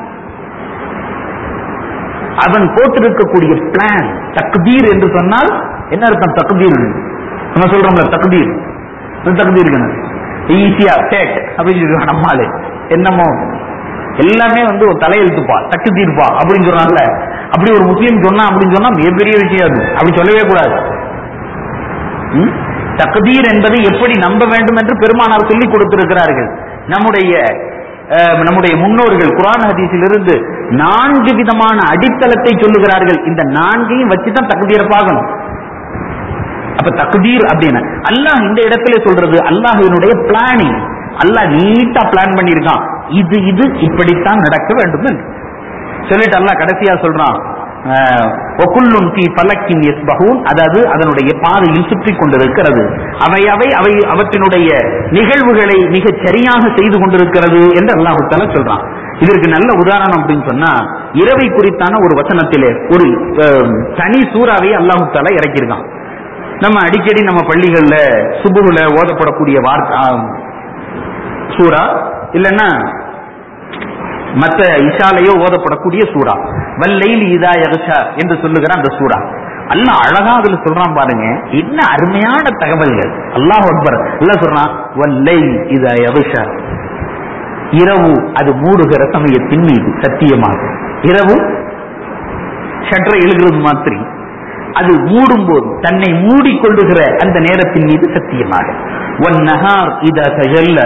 அவன் போட்டிருக்கக்கூடிய பிளான் தக்தீர் என்று சொன்னால் என்ன அர்த்தம் தக்தீர் நம்ம சொல்றோம்ல தக்தீர் என்ன தக்தீர் ஈஸியா டேட் அப்படின்னு சொல்லுவான் நம்மாலு என்னமோ எல்லாமே வந்து ஒரு தலையெழுத்துப்பா தட்டு தீர்ப்பா அப்படின்னு சொல்றாங்கல்ல அப்படி ஒரு முஸ்லீம் சொன்னா அப்படின்னு சொன்னா மிகப்பெரிய விஷயம் அது அப்படி சொல்லவே கூடாது ம்? தக்தீர் என்பதை எப்படி நம்ப வேண்டும் என்று பெருமானார் சொல்லிக் கொடுத்திருக்கிறார்கள் நம்முடைய அஹ், நம்முடைய முன்னோர்கள் குரான் ஹதீஸிலிருந்து நான்கு விதமான அடித்தளத்தை சொல்லுகிறார்கள் இந்த நான்கையும் வச்சுதான் தக்தீரை பார்க்கணும் அப்ப தக்தீர் அப்படின்னு அல்லாஹ் இந்த இடத்துல சொல்றது அல்லாஹினுடைய பிளானிங் அல்லாஹ் நீட்டா பிளான் பண்ணியிருக்கான் இது இது இப்படித்தான் நடக்க வேண்டும் என்று சொல்லிட்டு அல்லாஹ் கடைசியா சொல்றான் அஹ், ஒக்குள்ளும் தீ பலக்கின் எஸ்பகூன் அதாவது அதனுடைய பாதையில் சுற்றி கொண்டிருக்கிறது அவை அவை அவை அவற்றினுடைய நிகழ்வுகளை மிகச் சரியாக செய்து கொண்டிருக்கிறது என்று அல்லாஹு தாலா சொல்றான் இதற்கு நல்ல உதாரணம் அப்படின்னு சொன்னா இரவை குறித்தான ஒரு வசனத்திலே ஒரு அஹ், தனி சூறாவை அல்லாஹு தாலா இறக்கியிருக்கான் நம்ம அடிக்கடி நம்ம பள்ளிகள்ல சுபுகுல ஓதப்படக்கூடிய வார்த்தை சூரா இல்லைன்னா மத்த இஷாலையோ ஓதப்படக்கூடிய சூறா வல்லைல் இதா யகஷா என்று சொல்லுகிற அந்த சூறா அல்லாஹ் அழகா அதுல சொல்றான் பாருங்க என்ன அருமையான தகவல்கள் அல்லாஹ் அக்பர் அல்லாஹ் சொல்றான் வல்லைல் இதா யகஷா இரவு அது மூடுகிற சமயத்தின் மீது சத்தியமாக இரவு ஷட்டரை எழுகிறது மாத்திரி அது மூடும் போது தன்னை மூடிக்கொள்ளுகிற அந்த நேரத்தின் மீது சத்தியமாக ஒன் நகார் இதா தஜல்ல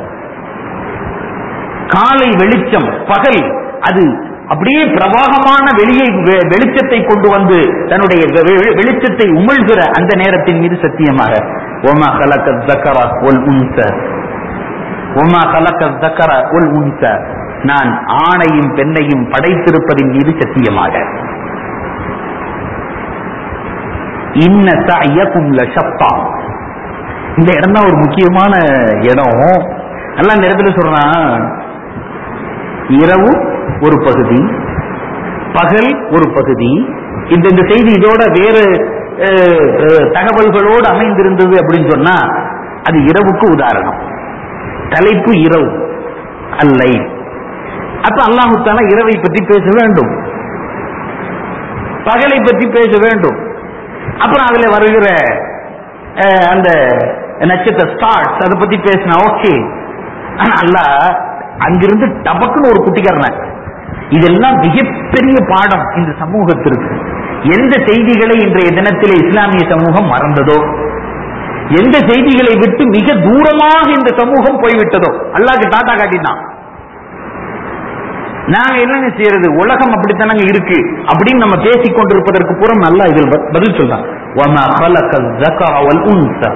காலை வெளிச்சம் பகல் அது அப்படியே பிரவாகமான வெளியை வெ- வெளிச்சத்தை கொண்டு வந்து தன்னுடைய வெ- வெ- வெளிச்சத்தை உமிழ்கிற அந்த நேரத்தின் மீது சத்தியமாக ஒமா கலக்க தக்கரா ஒல் உன்ச ஒமா கலக்க தக்கரா ஒல் உன்ச நான் ஆணையும் பெண்ணையும் படைத்திருப்பதின் மீது சத்தியமாக இன்ன சஅயக்கும் லஷத்தா இந்த இடம் தான் ஒரு முக்கியமான இடம் எல்லாம் இந்த இடத்துல சொல்றான் இரவு ஒரு பகுதி பகல் ஒரு பகுதி இந்த இந்த செய்தி இதோட வேறு அஹ், அஹ், தகவல்களோடு அமைந்திருந்தது அப்படின்னு சொன்னா அது இரவுக்கு உதாரணம் தலைப்பு இரவு அல்லை அப்ப அல்லாஹு தாலா இரவை பற்றி பேச வேண்டும் பகலை பற்றி பேச வேண்டும் அப்புறம் அதுல வருகிற அஹ், அந்த நட்சத்திர ஸ்டார்ஸ் அதை பத்தி பேசினா ஓகே ஆனா அல்லாஹ் அங்கிருந்து டபக்குன்னு ஒரு குட்டிக்காரன இதெல்லாம் மிகப்பெரிய பாடம் இந்த சமூகத்திற்கு எந்த செய்திகளை இன்றைய தினத்திலே இஸ்லாமிய சமூகம் மறந்ததோ எந்த செய்திகளை விட்டு மிக தூரமாக இந்த சமூகம் போய்விட்டதோ அல்லாஹ்க்கு டாட்டா காட்டிட்டான் நாங்க என்னங்க செய்யறது உலகம் அப்படித்தானங்க இருக்கு அப்படின்னு நம்ம பேசிக் கொண்டிருப்பதற்கு புறம் நல்லா இதில் ப- பதில் சொல்றான் وَمَا خَلَقَ الذَّكَرَ وَالْأُنثَى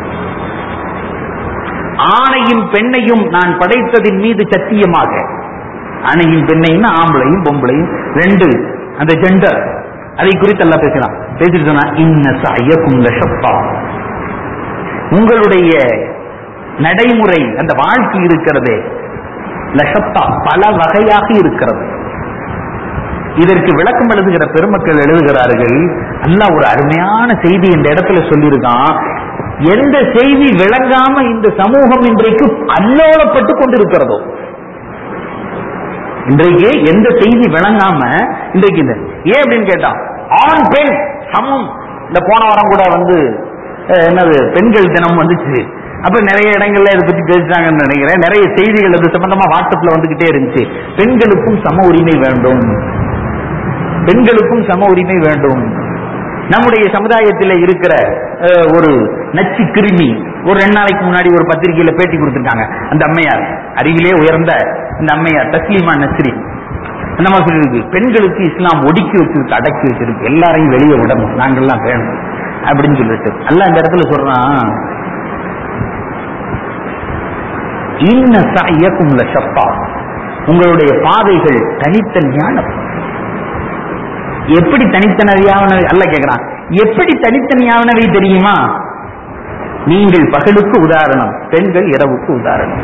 ஆணையும் பெண்ணையும் நான் படைத்ததின் மீது சத்தியமாக ஆணையும் பெண்ணையும் ஆம்பளையும் பொம்பளையும் ரெண்டு அந்த ஜெண்டர் அதை குறித்து எல்லாம் பேசலாம் பேசிட்டு சொன்னா இன்ன சாயக்கும் லஷப்பா உங்களுடைய நடைமுறை அந்த வாழ்க்கை இருக்கிறதே லஷப்பா பல வகையாக இருக்கிறது இதற்கு விளக்கம் எழுதுகிற பெருமக்கள் எழுதுகிறார்கள் அல்லாஹ் ஒரு அருமையான செய்தி இந்த இடத்துல சொல்லியிருக்கான் எந்த செய்தி விளங்காம இந்த சமூகம் இன்றைக்கு அல்லோலப்பட்டு கொண்டிருக்கிறதோ இன்றைக்கு எந்த செய்தி விளங்காம இன்றைக்கு இந்த ஏன் அப்படின்னு கேட்டான் ஆண் பெண் சமம் இந்த போன வாரம் கூட வந்து அஹ், என்னது பெண்கள் தினம் வந்துச்சு அப்ப நிறைய இடங்கள்ல இதை பத்தி பேசுறாங்கன்னு நினைக்கிறேன் நிறைய செய்திகள் அது சம்பந்தமா வாட்ஸ்அப்ல வந்துகிட்டே இருந்துச்சு பெண்களுக்கும் சம உரிமை வேண்டும் பெண்களுக்கும் சம உரிமை வேண்டும் நம்முடைய சமுதாயத்தில் இருக்கிற அஹ், ஒரு நச்சு கிருமி ஒரு ரெண்டு நாளைக்கு முன்னாடி ஒரு பத்திரிகையில பேட்டி கொடுத்திருக்காங்க அந்த அம்மையார் அறிவிலே உயர்ந்த அந்த அம்மையார் தஸ்லீமா நஸ்ரி அந்த மாதிரி சொல்லியிருக்கு பெண்களுக்கு இஸ்லாம் ஒடுக்கி வச்சிருக்கு அடக்கி வச்சிருக்கு எல்லாரையும் வெளியே விடணும் நாங்கெல்லாம் வேணும் அப்படின்னு சொல்லிட்டு அல்ல இந்த இடத்துல சொல்றான் இன்ன சாயக்கும் லஷப்பா உங்களுடைய பாதைகள் தனித்தனியானவை எப்படி தனித்தனியானவை அல்ல கேக்குறான் எப்படி தனித்தனியானவை தெரியுமா நீங்கள் பகலுக்கு உதாரணம் பெண்கள் இரவுக்கு உதாரணம்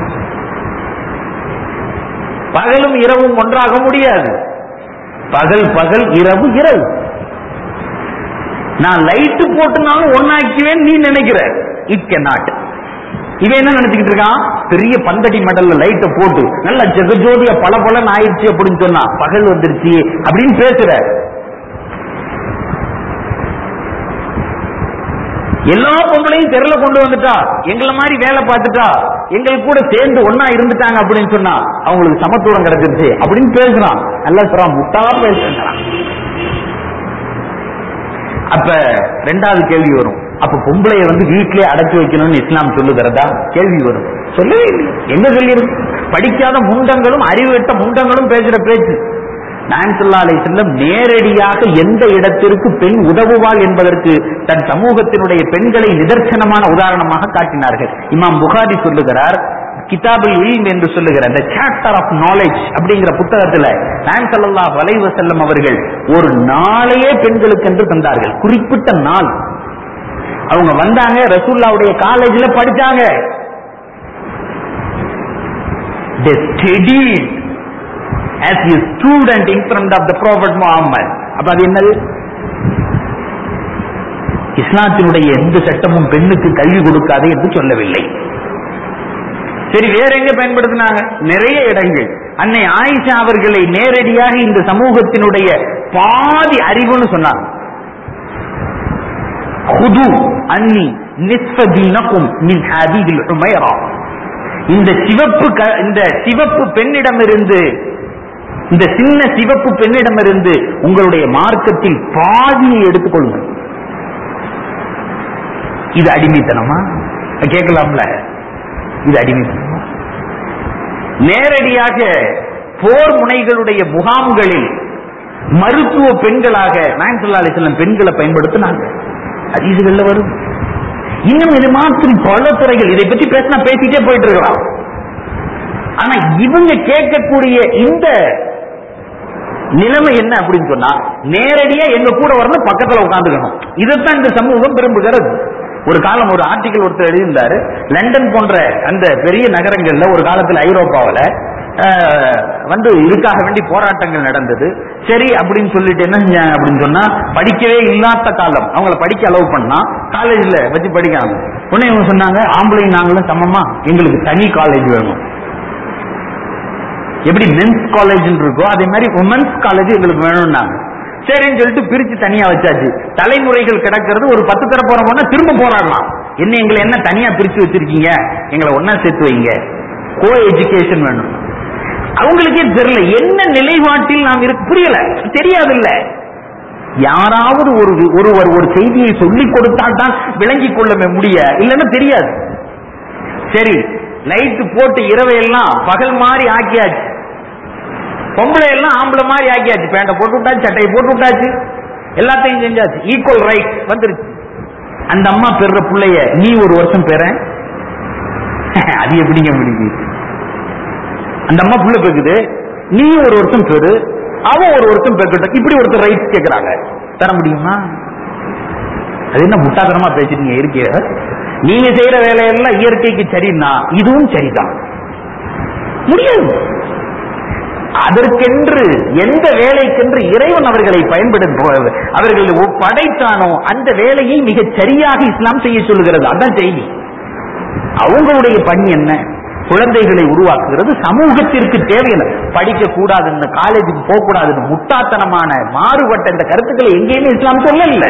பகலும் இரவும் ஒன்றாக முடியாது பகல் பகல் இரவு இரவு நான் லைட்டு போட்டுனாலும் ஒன்னாக்குவேன் நீ நினைக்கிற இட் கே நாட் இவன் என்ன நினைச்சுக்கிட்டு இருக்கான் பெரிய பந்தடி மெடல்ல லைட்டை போட்டு நல்ல ஜெகஜோதிய பல பலன் ஆயிடுச்சு அப்படின்னு சொன்னா பகல் வந்துருச்சு அப்படின்னு பேசுற எல்லா பொம்பளையும் தெருல கொண்டு வந்துட்டா எங்களை மாதிரி வேலை பார்த்துட்டா எங்களுக்கு கூட சேர்ந்து ஒன்னா இருந்துட்டாங்க அப்படின்னு சொன்னா அவங்களுக்கு சமத்துவம் கிடைச்சிருச்சு அப்படின்னு பேசுறான் நல்லா சொல்றான் முட்டா பேசுறான் அப்ப ரெண்டாவது கேள்வி வரும் அப்ப பொம்பளைய வந்து வீட்டிலே அடைச்சு வைக்கணும்னு இஸ்லாம் சொல்லுகிறதா கேள்வி வரும் சொல்லவே இல்லை எங்க சொல்லியிருக்கு படிக்காத முண்டங்களும் அறிவுகட்ட முண்டங்களும் பேசுற பேச்சு நாயன்சுல்லா அலை செல்லம் நேரடியாக எந்த இடத்திற்கு பெண் உதவுவாள் என்பதற்கு தன் சமூகத்தினுடைய பெண்களை நிதர்சனமான உதாரணமாக காட்டினார்கள் இமாம் புகாரி சொல்லுகிறார் கிதாபுல் இல்ம் என்று சொல்லுகிற அந்த சாப்டர் ஆஃப் நாலேஜ் அப்படிங்கிற புத்தகத்துல நான் சல்லா வலைவ செல்லம் அவர்கள் ஒரு நாளையே பெண்களுக்கு என்று தந்தார்கள் குறிப்பிட்ட நாள் அவங்க வந்தாங்க ரசூல்லாவுடைய காலேஜ்ல படிச்சாங்க they studied as a student in front of the prophet Muhammad அப்ப அது என்னது இஸ்லாத்தினுடைய எந்த சட்டமும் பெண்ணுக்கு கல்வி கொடுக்காது என்று சொல்லவில்லை சரி வேற எங்க பயன்படுத்தினாங்க நிறைய இடங்கள் அன்னை ஆயிஷா அவர்களை நேரடியாக இந்த சமூகத்தினுடைய பாதி அறிவுன்னு சொன்னாங்க ஹுது அன்னி நிஸ்ஃப தீனக்கும் மின் ஹதீதில் உமைரா இந்த சிவப்பு க- இந்த சிவப்பு பெண்ணிடமிருந்து இந்த சின்ன சிவப்பு பெண்ணிடமிருந்து உங்களுடைய மார்க்கத்தில் பாதியை எடுத்துக்கொள்ளுங்கள் இது அடிமைத்தனமா கேட்கலாம்ல இது அடிமைத்தனமா நேரடியாக போர் முனைகளுடைய முகாம்களில் மருத்துவ பெண்களாக நான் அலிஸ்லாம் பெண்களை பயன்படுத்தினாங்க அதிசுகள்ல வரும் இன்னும் இது மாதிரி பல துறைகள் இதை பற்றி பேசினா பேசிட்டே போயிட்டு இருக்கலாம் ஆனா இவங்க கேட்கக்கூடிய இந்த நிலைமை என்ன அப்படின்னு சொன்னா நேரடியா எங்க கூட வரணும் பக்கத்துல உட்காந்துக்கணும் இதைத்தான் இந்த சமூகம் விரும்புகிறது ஒரு காலம் ஒரு ஆர்டிகல் ஒருத்தர் எழுதியிருந்தாரு லண்டன் போன்ற அந்த பெரிய நகரங்கள்ல ஒரு காலத்துல ஐரோப்பாவுல அஹ், வந்து இதுக்காக வேண்டி போராட்டங்கள் நடந்தது சரி அப்படின்னு சொல்லிட்டு என்ன செஞ்சாங்க அப்படின்னு சொன்னா படிக்கவே இல்லாத காலம் அவங்கள படிக்க அலோவ் பண்ணா காலேஜ்ல வச்சு படிக்காங்க உடனே இவங்க சொன்னாங்க ஆம்பளையும் நாங்களும் சமமா எங்களுக்கு தனி காலேஜ் வேணும் எப்படி மென்ஸ் காலேஜ் இருக்கோ அதே மாதிரி உமன்ஸ் காலேஜ் எங்களுக்கு வேணும்னாங்க சரின்னு சொல்லிட்டு பிரிச்சு தனியா வச்சாச்சு தலைமுறைகள் கிடக்கிறது ஒரு பத்து தர போற போனா திரும்ப போராடலாம் என்ன எங்களை என்ன தனியா பிரிச்சு வச்சிருக்கீங்க எங்களை ஒன்னா சேர்த்து வைங்க கோ எஜுகேஷன் வேணும் அவங்களுக்கே தெரியல என்ன நிலைப்பாட்டில் நாம் இருக்கு புரியல தெரியாது இல்ல யாராவது ஒரு ஒருவர் ஒரு செய்தியை சொல்லிக் கொடுத்தால் தான் விளங்கிக் கொள்ள முடிய இல்லைன்னா தெரியாது சரி லைட் போட்டு இரவையெல்லாம் பகல் மாதிரி ஆக்கியாச்சு பொம்பளை எல்லாம் ஆம்பளை மாதிரி ஆக்கியாச்சு பேண்ட போட்டு விட்டாச்சு சட்டையை போட்டு விட்டாச்சு எல்லாத்தையும் செஞ்சாச்சு ஈக்குவல் ரைட் வந்துருச்சு அந்த அம்மா பெற பிள்ளைய நீ ஒரு வருஷம் பெற அது எப்படிங்க முடியுது அந்த அம்மா புள்ள பெக்குது நீ ஒரு வருஷம் பெரு அவன் ஒரு வருஷம் பெக்கட்டும் இப்படி ஒருத்தர் ரைட் கேக்குறாங்க தர முடியுமா அது என்ன முட்டாத்தனமா பேசிட்டீங்க இருக்கிய நீங்க செய்யற வேலையெல்லாம் இயற்கைக்கு சரின்னா இதுவும் சரிதான் முடியாது அதற்கென்று எந்த வேலைக்கென்று இறைவன் அவர்களை பயன்படுத்த அவர்கள் படைத்தானோ அந்த வேலையை மிகச் சரியாக இஸ்லாம் செய்ய சொல்லுகிறது அதான் செய்தி அவங்களுடைய பணி என்ன குழந்தைகளை உருவாக்குகிறது சமூகத்திற்கு தேவையான படிக்க கூடாதுன்னு காலேஜுக்கு போக கூடாதுன்னு முட்டாத்தனமான மாறுபட்ட இந்த கருத்துக்களை எங்கேயுமே இஸ்லாம் சொல்லல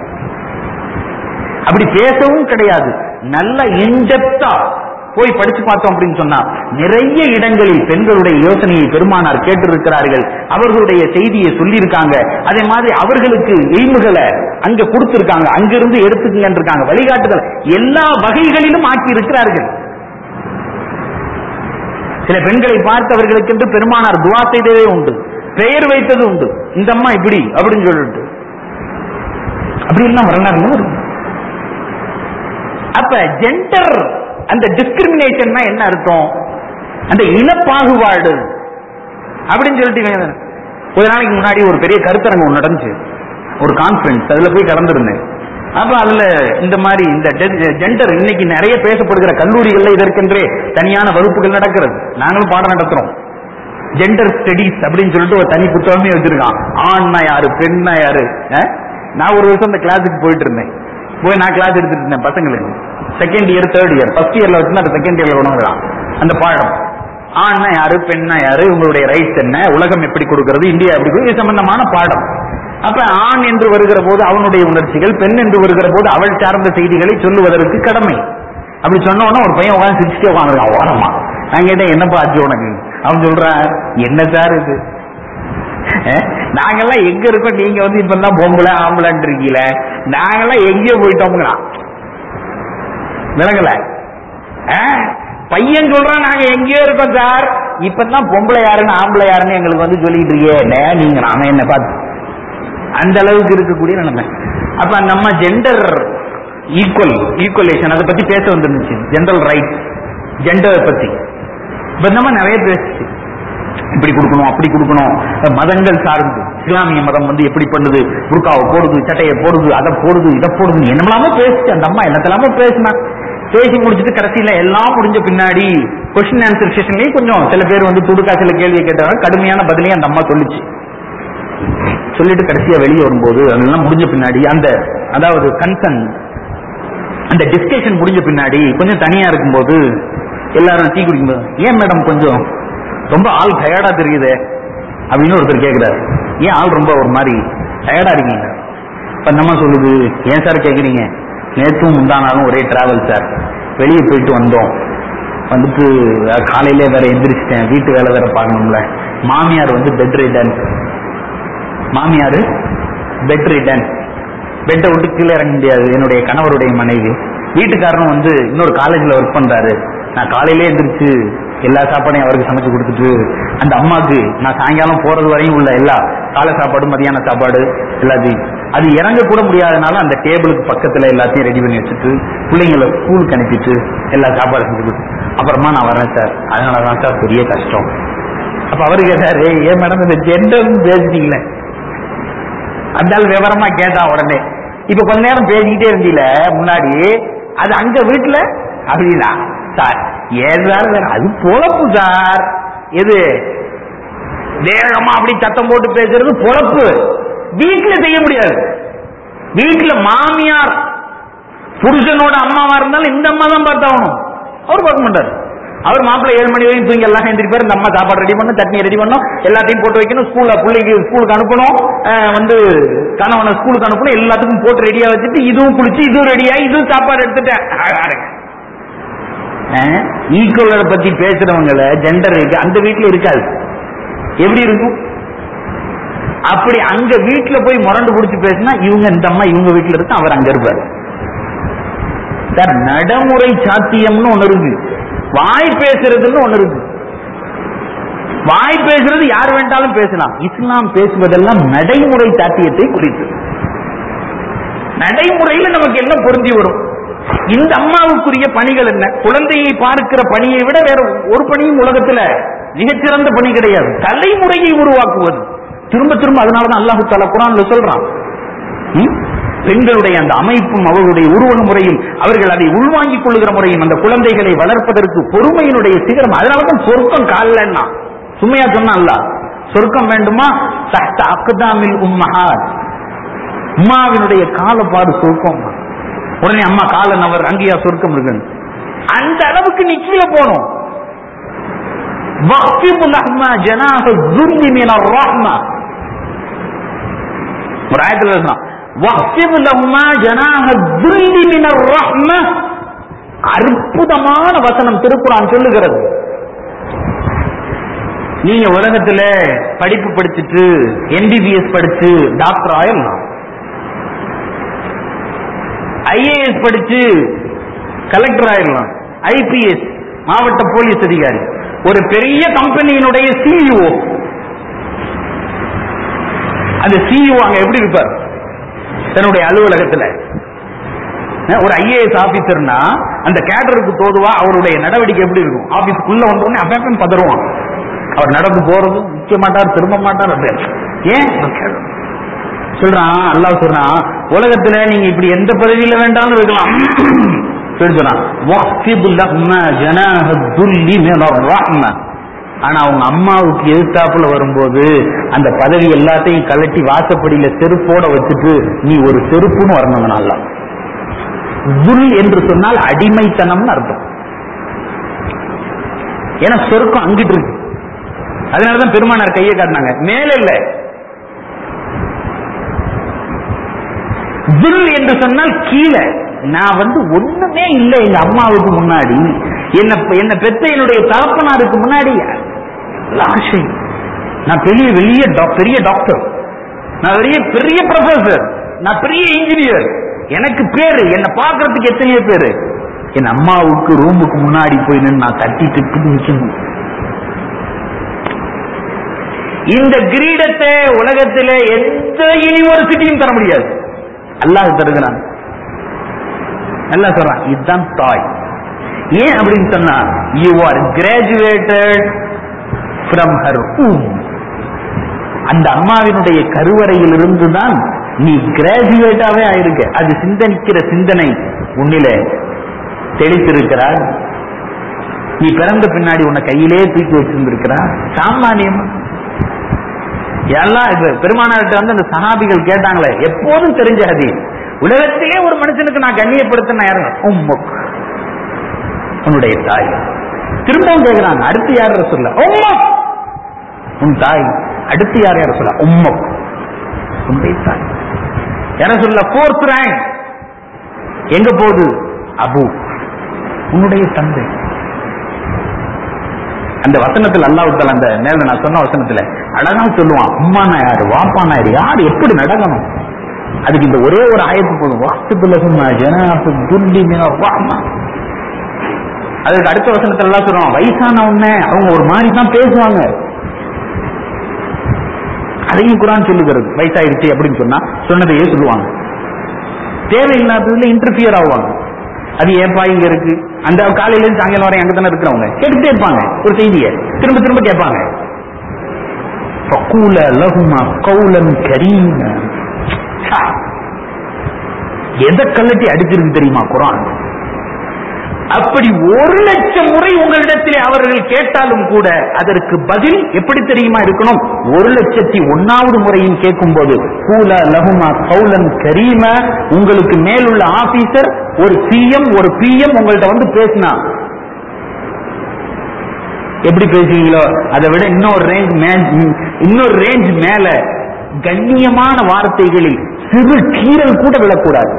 அப்படி பேசவும் கிடையாது நல்ல இன்டெப்தா போய் படிச்சு பார்த்தோம் அப்படின்னு சொன்னா நிறைய இடங்களில் பெண்களுடைய யோசனையை பெருமானார் கேட்டிருக்கிறார்கள் அவர்களுடைய செய்தியை சொல்லியிருக்காங்க அதே மாதிரி அவர்களுக்கு எய்முகளை அங்க கொடுத்திருக்காங்க அங்கிருந்து எடுத்துக்கங்க இருக்காங்க வழிகாட்டுதல் எல்லா வகைகளிலும் ஆக்கி இருக்கிறார்கள் சில பெண்களை பார்த்தவர்களுக்கு என்று பெருமானார் துவா செய்ததே உண்டு பெயர் வைத்தது உண்டு இந்த அம்மா இப்படி அப்படின்னு சொல்லிட்டு அப்படி எல்லாம் வரலாறு வரும் அப்ப ஜெண்டர் அந்த டிஸ்கிரிமினேஷன் என்ன அர்த்தம் அந்த இனப்பாகுபாடு அப்படின்னு சொல்லிட்டு இவன் கொஞ்ச நாளைக்கு முன்னாடி ஒரு பெரிய கருத்தரங்கம் ஒன்று நடந்துச்சு ஒரு கான்ஃபரன்ஸ் அதுல போய் கலந்துருந்தேன் அப்ப அதுல இந்த மாதிரி இந்த ஜெண்டர் இன்னைக்கு நிறைய பேசப்படுகிற கல்லூரிகள்ல இதற்கென்றே தனியான வகுப்புகள் நடக்கிறது நாங்களும் பாடம் நடத்துறோம் ஜெண்டர் ஸ்டடிஸ் அப்படின்னு சொல்லிட்டு ஒரு தனி புத்தகமே வச்சிருக்கான் ஆண்னா யாரு பெண்ணா யாரு அஹ்? நான் ஒரு வருஷம் அந்த கிளாஸுக்கு போயிட்டு இருந்தேன் போய் நான் கிளாஸ் எடுத்துட்டு இருந்தேன் பசங்களுக்கு second year third year first இயர்ல வச்சு அந்த செகண்ட் இயர்ல கொண்டு அந்த பாடம் ஆண்னா யாரு பெண்ணா யாரு உங்களுடைய ரைட்ஸ் என்ன உலகம் எப்படி கொடுக்கிறது இந்தியா எப்படி கொடுக்குறது, இது சம்பந்தமான பாடம் அப்ப ஆண் என்று வருகிற போது அவனுடைய உணர்ச்சிகள் பெண் என்று வருகிற போது அவள் சார்ந்த செய்திகளை சொல்லுவதற்கு கடமை அப்படி சொன்ன உடனே ஒரு பையன் உட்காந்து சிரிச்சுட்டே உட்காந்துருக்கான் ஓரமா நான் கேட்டேன் என்னப்பா ஆச்சு உனக்கு அவன் சொல்றான் என்ன சார் இது அஹ், நாங்கெல்லாம் எங்க இருக்கோம் நீங்க வந்து இப்ப தான் பொம்பளை ஆம்பளைன்னு இருக்கீல நாங்கெல்லாம் எங்கேயோ போயிட்டோம்ங்களா விளங்கல அஹ், பையன் சொல்றான் நாங்க எங்கேயோ இருக்கோம் சார் இப்பதான் பொம்பளை யாருன்னு ஆம்பளை யாருன்னு எங்களுக்கு வந்து சொல்லிட்டு இருக்கே நே நீங்க நாம என்ன பார்த்து அந்த அளவுக்கு இருக்கக்கூடிய நிலைமை அப்ப நம்ம ஜெண்டர் ஈக்குவல் ஈக்குவலேஷன் அதை பத்தி பேச வந்துருந்துச்சு ஜென்ரல் ரைட் ஜெண்டர் பத்தி இப்ப நம்ம நிறைய பேசுச்சு இப்படி கொடுக்கணும் அப்படி கொடுக்கணும் மதங்கள் சார்ந்து இஸ்லாமிய மதம் வந்து எப்படி பண்ணுது புர்காவை போடுது சட்டையை போடுது அதை போடுது இதை போடுது என்னமெல்லாமோ பேசுச்சு அந்த அம்மா என்னத்தெல்லாமோ பேசினா பேசி முடிச்சுட்டு கடைசியில எல்லாம் முடிஞ்ச பின்னாடி கொஸ்டின் ஆன்சர் செஷன்லயும் கொஞ்சம் சில பேர் வந்து துடுக்கா சில கேள்வியை கேட்டாங்க கடுமையான பதிலையும் அந்த அம்மா சொல்லிச்சு சொல்லிட்டு கடைசியா வெளியே வரும்போது அதெல்லாம் முடிஞ்ச பின்னாடி அந்த அதாவது கன்சர்ன் அந்த டிஸ்கஷன் முடிஞ்ச பின்னாடி கொஞ்சம் தனியா இருக்கும்போது எல்லாரும் டீ குடிக்கும்போது ஏன் மேடம் கொஞ்சம் ரொம்ப ஆள் டயர்டா தெரியுதே அப்படின்னு ஒருத்தர் கேக்குறாரு ஏன் ஆள் ரொம்ப ஒரு மாதிரி டயர்டா இருக்கீங்க இப்ப நம்ம சொல்லுது ஏன் சார் கேக்குறீங்க நேற்றும் முந்தானாலும் ஒரே டிராவல் சார் வெளியே போயிட்டு வந்தோம் வந்துட்டு அஹ், காலையிலே வேற எந்திரிச்சிட்டேன் வீட்டு வேலை வேற பார்க்கணும்ல மாமியார் வந்து பெட் ரிட்டன் மாமியார் பெட் ரிட்டன் பெட்டை விட்டு கீழே இறங்க முடியாது என்னுடைய கணவருடைய மனைவி வீட்டுக்காரனும் வந்து இன்னொரு காலேஜ்ல ஒர்க் பண்றாரு நான் காலையிலே எந்திரிச்சு எல்லா சாப்பாடையும் அவருக்கு சமைச்சு கொடுத்துட்டு அந்த அம்மாக்கு நான் சாயங்காலம் போறது வரையும் உள்ள எல்லா காலை சாப்பாடு மதியான சாப்பாடு எல்லாத்தையும் அது இறங்க கூட முடியாதனால அந்த டேபிளுக்கு பக்கத்துல எல்லாத்தையும் ரெடி பண்ணி வச்சுட்டு பிள்ளைங்களை ஸ்கூலுக்கு அனுப்பிட்டு எல்லா சாப்பாடு செஞ்சு கொடுத்து அப்புறமா நான் வரேன் சார் அதனாலதான் சார் பெரிய கஷ்டம் அப்ப அவரு கேட்டாரு ஏன் மேடம் இந்த ஜெண்டர் பேசிட்டீங்களே அந்த ஆள் விவரமா கேட்டான் உடனே இப்ப கொஞ்ச நேரம் பேசிக்கிட்டே இருந்தீல முன்னாடி அது அங்க வீட்டுல அப்படின்னா சார் ஏன் சார் வேற அது பொழப்பு சார் எது வேகமா அப்படி சத்தம் போட்டு பேசுறது பொழப்பு வீட்டுல செய்ய முடியாது வீட்டுல மாமியார் புருஷனோட அம்மாவா இருந்தாலும் இந்த அம்மா தான் பார்த்தாகணும் அவர் பார்க்க மாட்டார் அவர் மாப்பிள்ளை ஏழு மணி வரைக்கும் தூங்கி எல்லாம் எழுந்திருப்பாரு இந்த அம்மா சாப்பாடு ரெடி பண்ணும் சட்னி ரெடி பண்ணும் எல்லாத்தையும் போட்டு வைக்கணும் ஸ்கூல்ல பிள்ளைக்கு ஸ்கூலுக்கு அனுப்பணும் அஹ் வந்து கணவனை ஸ்கூலுக்கு அனுப்பணும் எல்லாத்துக்கும் போட்டு ரெடியா வச்சுட்டு இதுவும் குளிச்சு இதுவும் ரெடியா இதுவும் சாப்பாடு எடுத்துட்டேன் ஈக்குவலரை பத்தி பேசுறவங்கள ஜெண்டர் அந்த வீட்டுல இருக்காது எப்படி இருக்கும் அப்படி அங்க வீட்டுல போய் முரண்டு பிடிச்சு பேசினா இவங்க இந்த அம்மா இவங்க வீட்டுல இருக்கு அவர் அங்க இருப்பாரு சார் நடைமுறை சாத்தியம்னு ஒண்ணு இருக்கு வாய் பேசுறதுன்னு ஒண்ணு இருக்கு வாய் பேசுறது யார் வேண்டாலும் பேசலாம் இஸ்லாம் பேசுவதெல்லாம் நடைமுறை சாத்தியத்தை குறித்து நடைமுறையில நமக்கு என்ன பொருந்தி வரும் இந்த அம்மாவுக்குரிய பணிகள் என்ன குழந்தையை பார்க்கிற பணியை விட வேற ஒரு பணியும் உலகத்துல மிகச்சிறந்த பணி கிடையாது தலைமுறையை உருவாக்குவது திரும்ப திரும்ப அதனாலதான் அல்லாஹு தாலா குரான்ல சொல்றான் ம்? பெண்களுடைய அந்த அமைப்பும் அவர்களுடைய உருவக முறையும் அவர்கள் அதை உள்வாங்கிக் கொள்ளுகிற முறையும் அந்த குழந்தைகளை வளர்ப்பதற்கு பொறுமையினுடைய சிகரம் அதனாலதான் சொர்க்கம் காலன்னா சும்மையா சொன்னா அல்ல சொர்க்கம் வேண்டுமா தஹ்த அக்தாமில் உம்மஹாத் உம்மாவினுடைய காலப்பாடு சொர்க்கம் உடனே அம்மா கால நவர் அங்கேயா சொர்க்கம் இருக்கு அந்த அளவுக்கு நீ கீழே போகணும் வக்ஃபிபு லஹ்மா ஜனாஹ ذُلِّ மின الرحمة ஒரு ஆயத்துல இருந்தான் வக்ஃபிபு லஹ்மா ஜனாஹ ذُلِّ மின الرحمة அற்புதமான வசனம் திருக்குறான் சொல்லுகிறது நீங்க உலகத்துல படிப்பு படிச்சுட்டு எம்பிபிஎஸ் படிச்சு டாக்டர் ஆயிடலாம் ஐஏஎஸ் படிச்சு கலெக்டர் ஆயிடலாம் ஐபிஎஸ் மாவட்ட போலீஸ் அதிகாரி ஒரு பெரிய கம்பெனியினுடைய சிஇஓ அந்த சிஇஓ அங்க எப்படி இருப்பார் தன்னுடைய அலுவலகத்துல அஹ் ஒரு ஐஏஎஸ் ஆபீசர்னா அந்த கேடருக்கு தோதுவா அவருடைய நடவடிக்கை எப்படி இருக்கும் ஆபீஸ்க்குள்ள வந்த உடனே அப்பப்ப பதறுவான் அவர் நடந்து போறது நிக்க மாட்டார் திரும்ப மாட்டார் அப்படி ஏன் சொல்றான் அல்லாஹ் சொல்றான் உலகத்துல நீங்க இப்படி எந்த பதவியில வேண்டாலும் இருக்கலாம் சொல்லி சொல்றான் வக்ஃபிது லஹ்ம ஜனாஹ துல்லி மினர் ரஹ்ம ஆனா அவங்க அம்மாவுக்கு எதிர்த்தாப்புல வரும்போது அந்த பதவி எல்லாத்தையும் கலட்டி வாசப்படியில செருப்போட வச்சுட்டு நீ ஒரு செருப்புன்னு வரணும் நல்லா துல் என்று சொன்னால் அடிமைத்தனம்னு அர்த்தம் ஏன்னா சொருக்கம் அங்கிட்டு இருக்கு அதனாலதான் பெருமானார் கையை காட்டினாங்க மேல இல்ல துல் என்று சொன்னால் கீழே நான் வந்து ஒண்ணுமே இல்லை எங்க அம்மாவுக்கு முன்னாடி என்ன என்ன பெத்த என்னுடைய தகப்பனாருக்கு முன்னாடி லாஷை நான் பெரிய வெளிய doc- பெரிய டாக்டர் நான் பெரிய பெரிய ப்ரொஃபசர் நான் பெரிய இன்ஜினியர் எனக்கு பேரு என்ன பார்க்கறதுக்கு எத்தனையோ பேரு என் அம்மாவுக்கு ரூமுக்கு முன்னாடி போய் நின்னு நான் தட்டிட்டு இப்படி நிக்கணும் இந்த கிரீடத்தை உலகத்திலே எந்த யூனிவர்சிட்டியும் தர முடியாது அல்லாஹ் தருகிறான் நல்லா சொல்றான் இதுதான் தாய் ஏன் அப்படின்னு சொன்னா you are graduated from her அந்த அம்மாவினுடைய கருவறையிலிருந்து தான் நீ கிராஜுவேட்டாவே ஆயிருக்க அது சிந்தனிக்கிற சிந்தனை உன்னிலே தெளித்திருக்கிறார் நீ பிறந்த பின்னாடி உன்னை கையிலே தூக்கி வச்சிருந்திருக்கிறா சாமானியமா எல்லாம் இப்ப பெருமானார்கிட்ட வந்து அந்த சஹாபிகள் கேட்டாங்களே எப்போதும் தெரிஞ்ச ஹதீஸ் உலகத்திலே ஒரு மனுஷனுக்கு நான் கண்ணியப்படுத்தின யாருங்க உம்மக் உன்னுடைய தாய் திரும்பவும் கேக்குறாங்க அடுத்து யார் சொல்ல உம்மக் உன் தாய் அடுத்து யார் யார் சொல்ல உம்மக் உன்னுடைய தாய் யார சொல்ல ஃபோர்த் ரேங்க் எங்க போகுது அபு உன்னுடைய தந்தை அந்த வசனத்துல அல்லாஹ் அந்த மேல நான் சொன்ன வசனத்துல அழகா சொல்லுவான் அம்மானா யாரு வாப்பானா யாரு யாரு எப்படி நடக்கணும் அதுக்கு இந்த ஒரே ஒரு ஆயத்து போதும் வாஸ்துபுலகுமா ஜனாபு துல்லி மின ரஹ்மா அதுக்கு அடுத்த வசனத்துல எல்லாம் சொல்லுவான் வயசான உடனே அவங்க ஒரு மாதிரி தான் பேசுவாங்க அதையும் குரான் சொல்லுகிறது வயசாயிருச்சு அப்படின்னு சொன்னா சொன்னதையே சொல்லுவாங்க தேவையில்லாததுல இன்டர்பியர் ஆவாங்க அது ஏப்பா இங்க இருக்கு அந்த காலையில இருந்து சாயங்காலம் வரை அங்க தானே இருக்கிறவங்க கேட்டுட்டே இருப்பாங்க ஒரு செய்தியை திரும்ப திரும்ப கேட்பாங்க فقول لهما قولا كريما ச்சா. எதை கல்லட்டி அடிச்சிருக்கு தெரியுமா குரான் அப்படி ஒரு லட்சம் முறை உங்களிடத்திலே அவர்கள் கேட்டாலும் கூட அதற்கு பதில் எப்படி தெரியுமா இருக்கணும் ஒரு லட்சத்தி ஒன்னாவது முறையும் கேட்கும் போது கூல லகுமா கௌலன் கரீம உங்களுக்கு மேலுள்ள ஆபீசர் ஒரு சிஎம் ஒரு பிஎம் உங்கள்ட்ட வந்து பேசினா எப்படி பேசுவீங்களோ அதை விட இன்னொரு ரேஞ்ச் இன்னொரு ரேஞ்ச் மேல கண்ணியமான வார்த்தைகளில் சிறு கீரல் கூட விழக்கூடாது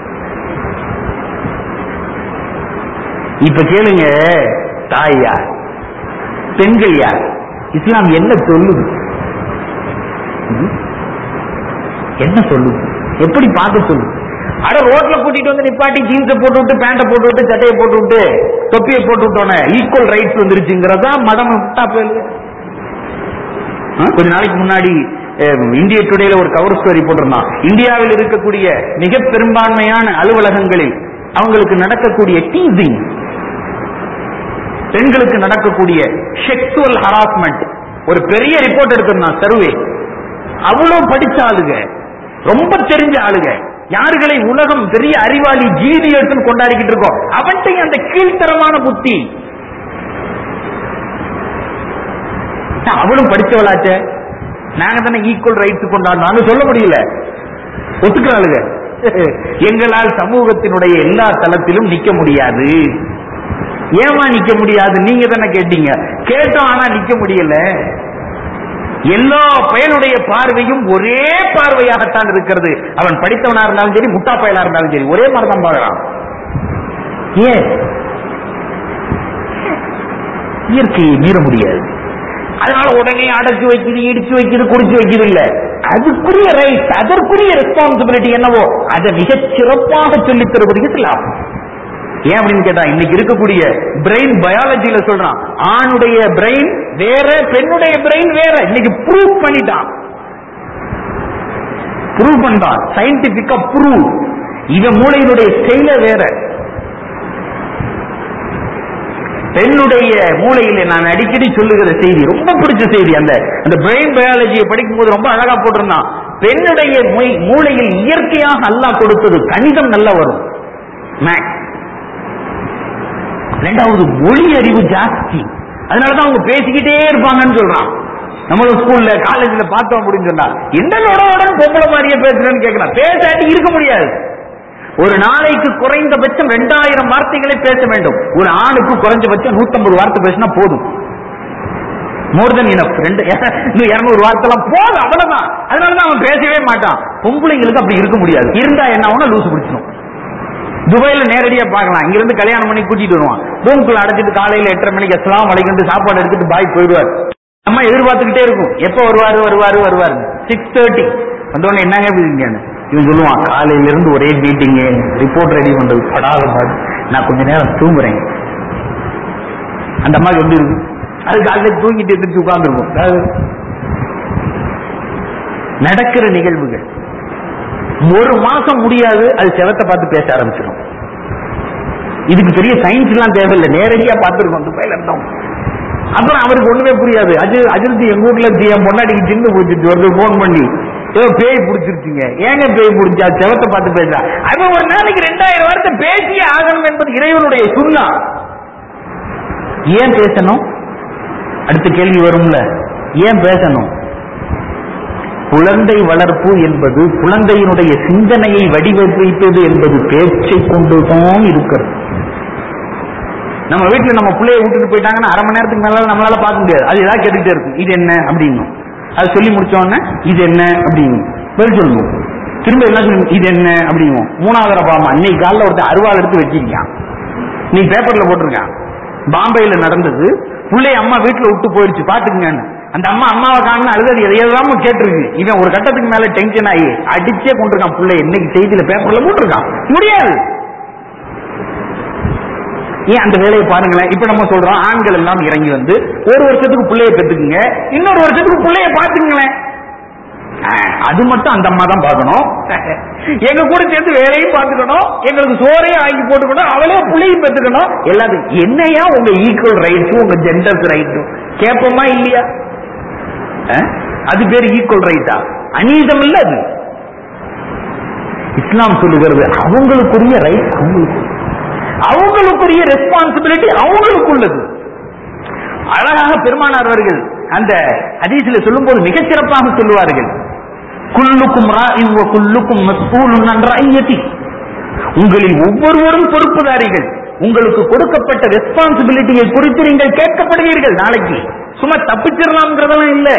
இப்ப கேளுங்க தாய் யார் பெண்கள் யார் இஸ்லாம் என்ன சொல்லுது ம்? என்ன சொல்லுது எப்படி பார்க்க சொல்லுது அட ரோட்ல கூட்டிட்டு வந்து நிப்பாட்டி ஜீன்ஸை போட்டு விட்டு பேண்ட போட்டு விட்டு சட்டையை போட்டு விட்டு தொப்பியை போட்டு விட்டோன்னே ஈக்குவல் ரைட்ஸ் வந்துருச்சுங்கிறதா மடம் விட்டா பேரு ஆ? கொஞ்ச நாளைக்கு முன்னாடி அஹ், இந்திய டுடேல ஒரு கவர் ஸ்டோரி போட்டிருந்தான் இந்தியாவில் இருக்கக்கூடிய மிக பெரும்பான்மையான அலுவலகங்களில் அவங்களுக்கு நடக்கக்கூடிய டீசிங் பெண்களுக்கு நடக்கக்கூடிய செக்ஷுவல் ஹராஸ்மெண்ட் ஒரு பெரிய ரிப்போர்ட் எடுத்திருந்தான் சர்வே அவ்வளவு படிச்ச ஆளுங்க ரொம்ப தெரிஞ்ச ஆளுங்க யாருகளை உலகம் பெரிய அறிவாளி ஜீனியர்ஸ் கொண்டாடிக்கிட்டு இருக்கோம் அவன்கிட்ட அந்த கீழ்த்தரமான புத்தி அவளும் படிச்சவளாச்சே நாங்க தானே ஈக்குவல் ரைட்ஸ் கொண்டாடணும் சொல்ல முடியல ஒத்துக்கிறாளுங்க எங்களால் சமூகத்தினுடைய எல்லா தளத்திலும் நிக்க முடியாது ஏமா நிக்க முடியாது நீங்க தானே கேட்டீங்க கேட்டோம் ஆனா நிக்க முடியல எல்லா பயனுடைய பார்வையும் ஒரே பார்வையாகத்தான் இருக்கிறது அவன் படித்தவனா இருந்தாலும் சரி முட்டா பயலா இருந்தாலும் சரி ஒரே மாதிரி தான் பார்க்கறான் ஏன் இயற்கையை மீற முடியாது அதனால உடனே அடைச்சு வைக்குது இடிச்சு வைக்குது குடிச்சு வைக்குது இல்ல அதுக்குரிய ரைட் அதற்குரிய ரெஸ்பான்சிபிலிட்டி என்னவோ அதை மிகச் சிறப்பாக சொல்லித் தருவது இஸ்லாம் ஏன் அப்படின்னு கேட்டா இன்னைக்கு இருக்கக்கூடிய பிரெயின் பயாலஜில சொல்றான் ஆணுடைய பிரெயின் வேற பெண்ணுடைய பிரெயின் வேற இன்னைக்கு ப்ரூவ் பண்ணிட்டான் ப்ரூவ் பண்ணிட்டான் சயின்டிபிக்கா ப்ரூவ் இவன் மூளையினுடைய ஸ்டைல வேற பெண்ணுடைய மூளையில நான் அடிக்கடி சொல்லுகிற செய்தி ரொம்ப பிடிச்ச செய்தி அந்த அந்த பிரெயின் பயாலஜியை படிக்கும் போது ரொம்ப அழகா போட்டிருந்தான் பெண்ணுடைய மூ- மூளையில் இயற்கையாக அல்லாஹ் கொடுத்தது கணிதம் நல்லா வரும் மேக்ஸ் ரெண்டாவது மொழி அறிவு ஜாஸ்தி அதனாலதான் அவங்க பேசிக்கிட்டே இருப்பாங்கன்னு சொல்றான் நம்மள ஸ்கூல்ல காலேஜ்ல பார்த்தோம் அப்படின்னு சொன்னா என்னோட உடனே பொம்பளை மாதிரியே பேசுறேன்னு கேட்கலாம் பேசாட்டி இருக்க முடியாது ஒரு நாளைக்கு குறைந்தபட்சம் ரெண்டாயிரம் வார்த்தைகளை பேச வேண்டும் ஒரு ஆணுக்கு குறைஞ்சபட்சம் நூத்தம்பது வார்த்தை பேசினா போதும் மோர் தென் இனப் ரெண்டு இன்னும் இருநூறு வார்த்தைலாம் போதும் அவ்வளவுதான் அதனாலதான் அவன் பேசவே மாட்டான் பொம்பளைங்களுக்கு அப்படி இருக்க முடியாது இருந்தா என்ன ஆகும்னா லூசு பிடிச்சிடும் துபாயில நேரடியா பார்க்கலாம் இங்க இருந்து கல்யாணம் பண்ணி கூட்டிட்டு வருவான் ரூம்குள்ள அடைச்சிட்டு காலையில எட்டரை மணிக்கு எஸ்லாம் வளைக்கிட்டு சாப்பாடு எடுத்துட்டு பாய் போயிடுவார் அம்மா எதிர்பார்த்துக்கிட்டே இருக்கும் எப்ப வருவாரு வருவாரு வருவாரு சிக்ஸ் தேர்ட்டி வந்தோடனே என்னங்க இருக்கேன்னு இவன் சொல்லுவான் காலையில இருந்து ஒரே மீட்டிங் ரிப்போர்ட் ரெடி பண்றது படாத பாடு நான் கொஞ்ச நேரம் தூங்குறேன் அந்த அம்மாவுக்கு எப்படி இருக்கு அது காலையில தூங்கிட்டு எந்திரிச்சு உட்கார்ந்துருக்கும் அதாவது நடக்கிற நிகழ்வுகள் ஒரு மாசம் முடியாது அது செவத்தை பார்த்து பேச ஆரம்பிச்சிடும் இதுக்கு பெரிய சயின்ஸ் எல்லாம் தேவையில்லை நேரடியா பார்த்துருக்கோம் துபாயில இருந்தோம் அப்புறம் அவருக்கு ஒண்ணுமே புரியாது அஜி அஜித் எங்க வீட்டுல என் பொண்டாட்டிக்கு சின்ன பிடிச்சிட்டு வந்து போன் பண்ணி ஏதோ பேய் பிடிச்சிருச்சீங்க ஏங்க பேய் பிடிச்சா செவத்தை பார்த்து பேசுறா அவன் ஒரு நாளைக்கு ரெண்டாயிரம் வார்த்தை பேசியே ஆகணும் என்பது இறைவனுடைய சுண்ணா ஏன் பேசணும் அடுத்த கேள்வி வரும்ல ஏன் பேசணும் குழந்தை வளர்ப்பு என்பது குழந்தையினுடைய சிந்தனையை வடிவமைப்பது என்பது பேச்சை கொண்டுதான் இருக்கிறது நம்ம வீட்டுல நம்ம பிள்ளைய விட்டுட்டு போயிட்டாங்கன்னா அரை மணி நேரத்துக்கு மேல நம்மளால பார்க்க முடியாது அது ஏதாவது கேட்டுக்கிட்டே இருக்கும் இது என்ன அப்படிங்கும் அது சொல்லி முடிச்ச உடனே இது என்ன அப்படிங்கும் பதில் சொல்லணும் திரும்ப என்ன சொல்லணும் இது என்ன அப்படிங்கும் மூணாவது பாமா இன்னைக்கு காலைல ஒருத்தர் அருவாள் எடுத்து வச்சிருக்கான் நீ பேப்பர்ல போட்டிருக்கான் பாம்பேல நடந்தது பிள்ளை அம்மா வீட்டுல விட்டு போயிடுச்சு பாத்துக்குங்கன்னு அந்த அம்மா அம்மாவை காணும் அழுது எதையாம கேட்டிருக்கு இவன் ஒரு கட்டத்துக்கு மேல டென்ஷன் ஆகி அடிச்சே கொண்டிருக்கான் பிள்ளை இன்னைக்கு செய்தியில பேப்பர்ல போட்டிருக்கான் முடியாது ஏன் அந்த வேலையை பாருங்களேன் இப்ப நம்ம சொல்றோம் ஆண்கள் எல்லாம் இறங்கி வந்து ஒரு வருஷத்துக்கு பிள்ளைய பெற்றுக்குங்க இன்னொரு வருஷத்துக்கு பிள்ளைய பாத்துக்குங்களேன் ஆஹ், அது மட்டும் அந்த அம்மா தான் பார்க்கணும் எங்க கூட சேர்ந்து வேலையும் பார்த்துக்கணும் எங்களுக்கு சோறையும் ஆக்கி போட்டுக்கணும் அவளே புள்ளையும் பெற்றுக்கணும் எல்லாத்துக்கும் என்னையா உங்க ஈக்குவல் ரைட்ஸும் உங்க ஜெண்டர்ஸ் ரைட்ஸும் கேட்போமா இல்லையா ஆஹ், அது பேர் ஈக்குவல் ரைட்டா அநீதம் இல்ல அது இஸ்லாம் சொல்லுகிறது அவங்களுக்குரிய ரைட் அவங்களுக்கு அவங்களுக்குரிய ரெஸ்பான்சிபிலிட்டி அவங்களுக்கு உள்ளது அழகாக பெருமானார் அவர்கள் அந்த ஹதீஸில் சொல்லும்போது மிகச் சிறப்பாக சொல்லுவார்கள் குல்லுக்கும் ராஇன் வ குல்லுக்கும் மஸ்ஊலுன் அன் ரஅய்யதி உங்களில் ஒவ்வொருவரும் பொறுப்புதாரிகள் உங்களுக்கு கொடுக்கப்பட்ட ரெஸ்பான்சிபிலிட்டியை குறித்து நீங்கள் கேட்கப்படுவீர்கள் நாளைக்கு சும்மா தப்பிச்சிடலாம்ங்கிறதெல்லாம் இல்ல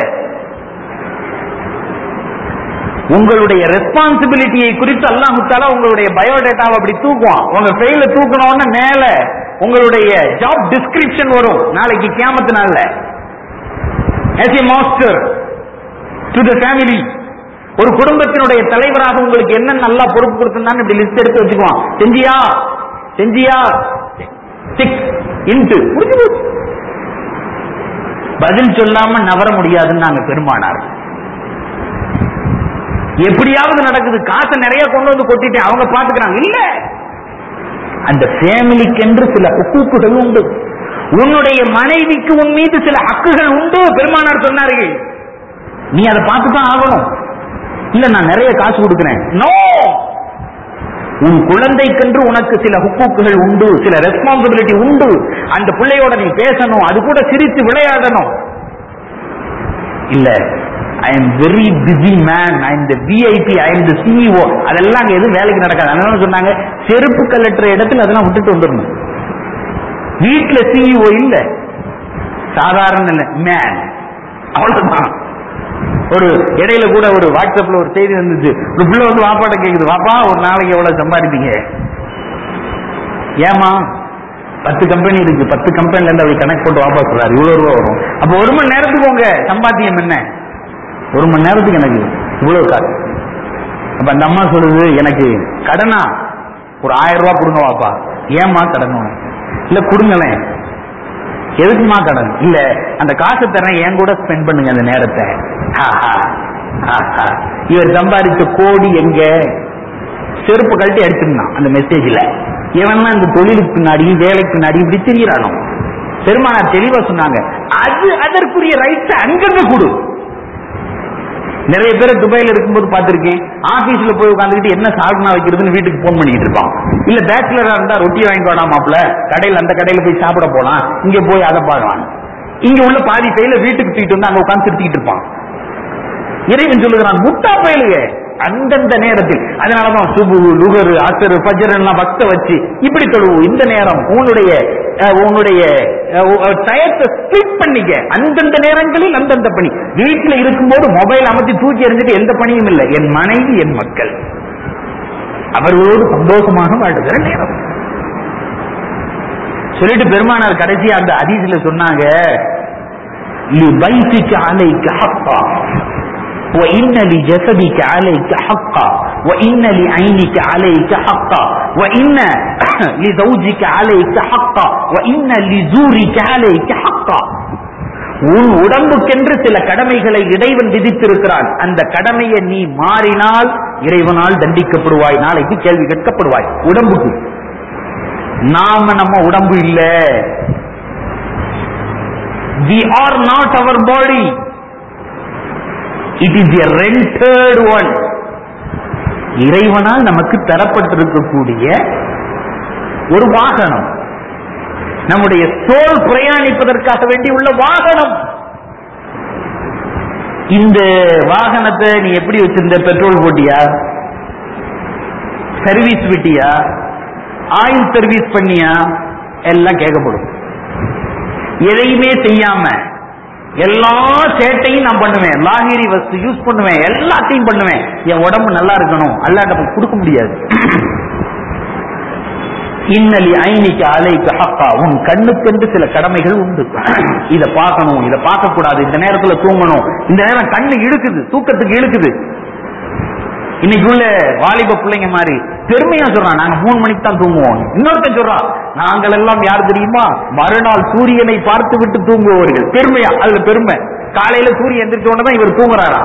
உங்களுடைய ரெஸ்பான்சிபிலிட்டியை குறித்து அல்லாஹு தாலா உங்களுடைய பயோடேட்டாவை அப்படி தூக்குவான் உங்க ஃபெயில தூக்கணும்னு மேல உங்களுடைய ஜாப் டிஸ்கிரிப்ஷன் வரும் நாளைக்கு கியாமத்து நாள்ல as a master to the family ஒரு குடும்பத்தினுடைய தலைவராக உங்களுக்கு என்ன நல்லா பொறுப்பு கொடுத்திருந்தான்னு இப்படி லிஸ்ட் எடுத்து வச்சுக்குவான் செஞ்சியா செஞ்சியா சிக்ஸ் இன்ட்டு முடிஞ்சு போச்சு பதில் சொல்லாம நவர முடியாதுன்னு நாங்க பெருமானார் எப்படியாவது நடக்குது காசை நிறைய கொண்டு வந்து கொட்டிட்டு அவங்க பாத்துக்கிறாங்க இல்ல அந்த ஃபேமிலிக்கென்று சில ஹுக்கூக்குகள் உண்டு உன்னுடைய மனைவிக்கு உன் மீது சில ஹக்குகள் உண்டு பெருமானார் சொன்னார்கள் நீ அதை பார்த்து தான் ஆகணும் இல்ல நான் நிறைய காசு கொடுக்கிறேன் நோ உன் குழந்தைக்கென்று உனக்கு சில ஹுக்கூக்குகள் உண்டு சில ரெஸ்பான்சிபிலிட்டி உண்டு அந்த பிள்ளையோட நீ பேசணும் அது கூட சிரித்து விளையாடணும் இல்ல I am very busy man I am the VIP I am the CEO அதெல்லாம் அங்க எதுவும் வேலைக்கு நடக்காது அதனால சொன்னாங்க செருப்பு கலட்டுற இடத்துல அதெல்லாம் விட்டுட்டு வந்துடணும் வீட்டுல சிஇஓ இல்ல சாதாரண இல்ல மேன் அவ்வளவுதான் ஒரு இடையில கூட ஒரு வாட்ஸ்அப்ல ஒரு செய்தி வந்துச்சு ஒரு பிள்ளை வந்து வாப்பாட்ட கேக்குது வாப்பா ஒரு நாளைக்கு எவ்வளவு சம்பாதிப்பீங்க ஏமா பத்து கம்பெனி இருக்கு பத்து கம்பெனில இருந்து அவர் கணக்கு போட்டு வாப்பா சொல்றாரு இவ்வளவு ரூபா வரும் அப்ப ஒரு மணி நேரத்துக்கு உங்க சம்பாத்தியம் என்ன ஒரு மணி நேரத்துக்கு எனக்கு இவ்வளவு காசு அப்ப அந்த அம்மா சொல்லுது எனக்கு கடனா ஒரு ஆயிரம் ரூபாய் கொடுங்க வாப்பா ஏமா கடன் உனக்கு? இல்ல கொடுங்களேன் எதுக்குமா கடன் இல்ல அந்த காசை தரேன் என் கூட ஸ்பெண்ட் பண்ணுங்க அந்த நேரத்தை ஆஹா, ஆஹா. இவர் சம்பாதிச்ச கோடி எங்க செருப்பு கழட்டி அடிச்சிருந்தான் அந்த மெசேஜ்ல இவன் இந்த தொழிலுக்கு பின்னாடி வேலைக்கு பின்னாடி இப்படி திரியிறானோ பெருமானார் தெளிவா சொன்னாங்க அது அதற்குரிய ரைட்ஸ் அங்கங்க கொடு நிறைய பேர் துபாயில இருக்கும்போது பார்த்திருக்கேன் ஆபீஸ்ல போய் உட்காந்துக்கிட்டு என்ன சால்னா வைக்கிறதுன்னு வீட்டுக்கு போன் பண்ணிட்டு இருப்பான் இல்ல பேச்சுலரா இருந்தா ரொட்டி வாங்கிட்டு வாடா மாப்ள கடையில அந்த கடையில போய் சாப்பிட போலாம் இங்க போய் அதை பார்க்கலாம் இங்க உள்ள பாதி பையில வீட்டுக்கு தூக்கிட்டு வந்து அங்க உட்கார்ந்து திருத்திட்டு இருப்பான் இறைவன் சொல்லுகிறான் முட்டா பயலுக அந்தந்த நேரத்தில் அதனாலதான் சுபு லுகரு அசரு பஜர் எல்லாம் பக்த வச்சு இப்படி தொழுவு இந்த நேரம் உன்னுடைய அஹ், உன்னுடைய அஹ், டயத்தை ஸ்பிளிட் பண்ணிக்க அந்தந்த நேரங்களில் அந்தந்த பணி வீட்டுல இருக்கும்போது மொபைல் அமைச்சு தூக்கி எறிஞ்சிட்டு எந்த பணியும் இல்லை என் மனைவி என் மக்கள் அவர்களோடு சந்தோஷமாக வாழுகிற நேரம் சொல்லிட்டு பெருமானார் கடைசி அந்த அதீசில சொன்னாங்க لبيتك عليك حقا وإن لجسدك عليك حقا وإن لعينك عليك حقا وإن لزوجك عليك حقا وإن لزورك عليك حقا உன் உடம்புக்கென்று சில கடமைகளை இறைவன் விதித்திருக்கிறான் அந்த கடமையை நீ மாறினால் இறைவனால் தண்டிக்கப்படுவாய் நாளைக்கு கேள்வி கேட்கப்படுவாய் உடம்புக்கு நாம நம்ம உடம்பு இல்ல we are not our body it is a rented one இறைவனால் நமக்கு தரப்பட்டிருக்கக்கூடிய ஒரு வாகனம் நம்முடைய சோல் பிரயாணிப்பதற்காக வேண்டி உள்ள வாகனம் இந்த வாகனத்தை நீ எப்படி வச்சிருந்த பெட்ரோல் போட்டியா சர்வீஸ் விட்டியா ஆயில் சர்வீஸ் பண்ணியா எல்லாம் கேட்கப்படும் எதையுமே செய்யாம எல்லா சேட்டையும் நான் பண்ணுவேன் லாகிரி வஸ்து யூஸ் பண்ணுவேன் எல்லாத்தையும் பண்ணுவேன் என் உடம்பு நல்லா இருக்கணும் அல்லாட்ட போய் கொடுக்க முடியாது இன்னலி ஐனிக்கு அலைக்கு ஹக்கா உன் கண்ணுக்கென்று சில கடமைகள் உண்டு இத பார்க்கணும் இத பார்க்க கூடாது இந்த நேரத்துல தூங்கணும் இந்த நேரம் கண்ணு இழுக்குது தூக்கத்துக்கு இழுக்குது இன்னைக்கு உள்ள வாலிப பிள்ளைங்க மாதிரி பெருமையா சொல்றான் நாங்க மூணு மணிக்கு தான் தூங்குவோம் இன்னொருத்தன் சொல்றான் நாங்கள் எல்லாம் யார் தெரியுமா மறுநாள் சூரியனை பார்த்து விட்டு தூங்குபவர்கள் பெருமையா அதுல பெருமை காலையில சூரியன் எந்திரிச்ச உடனே தான் இவர் தூங்குறாரா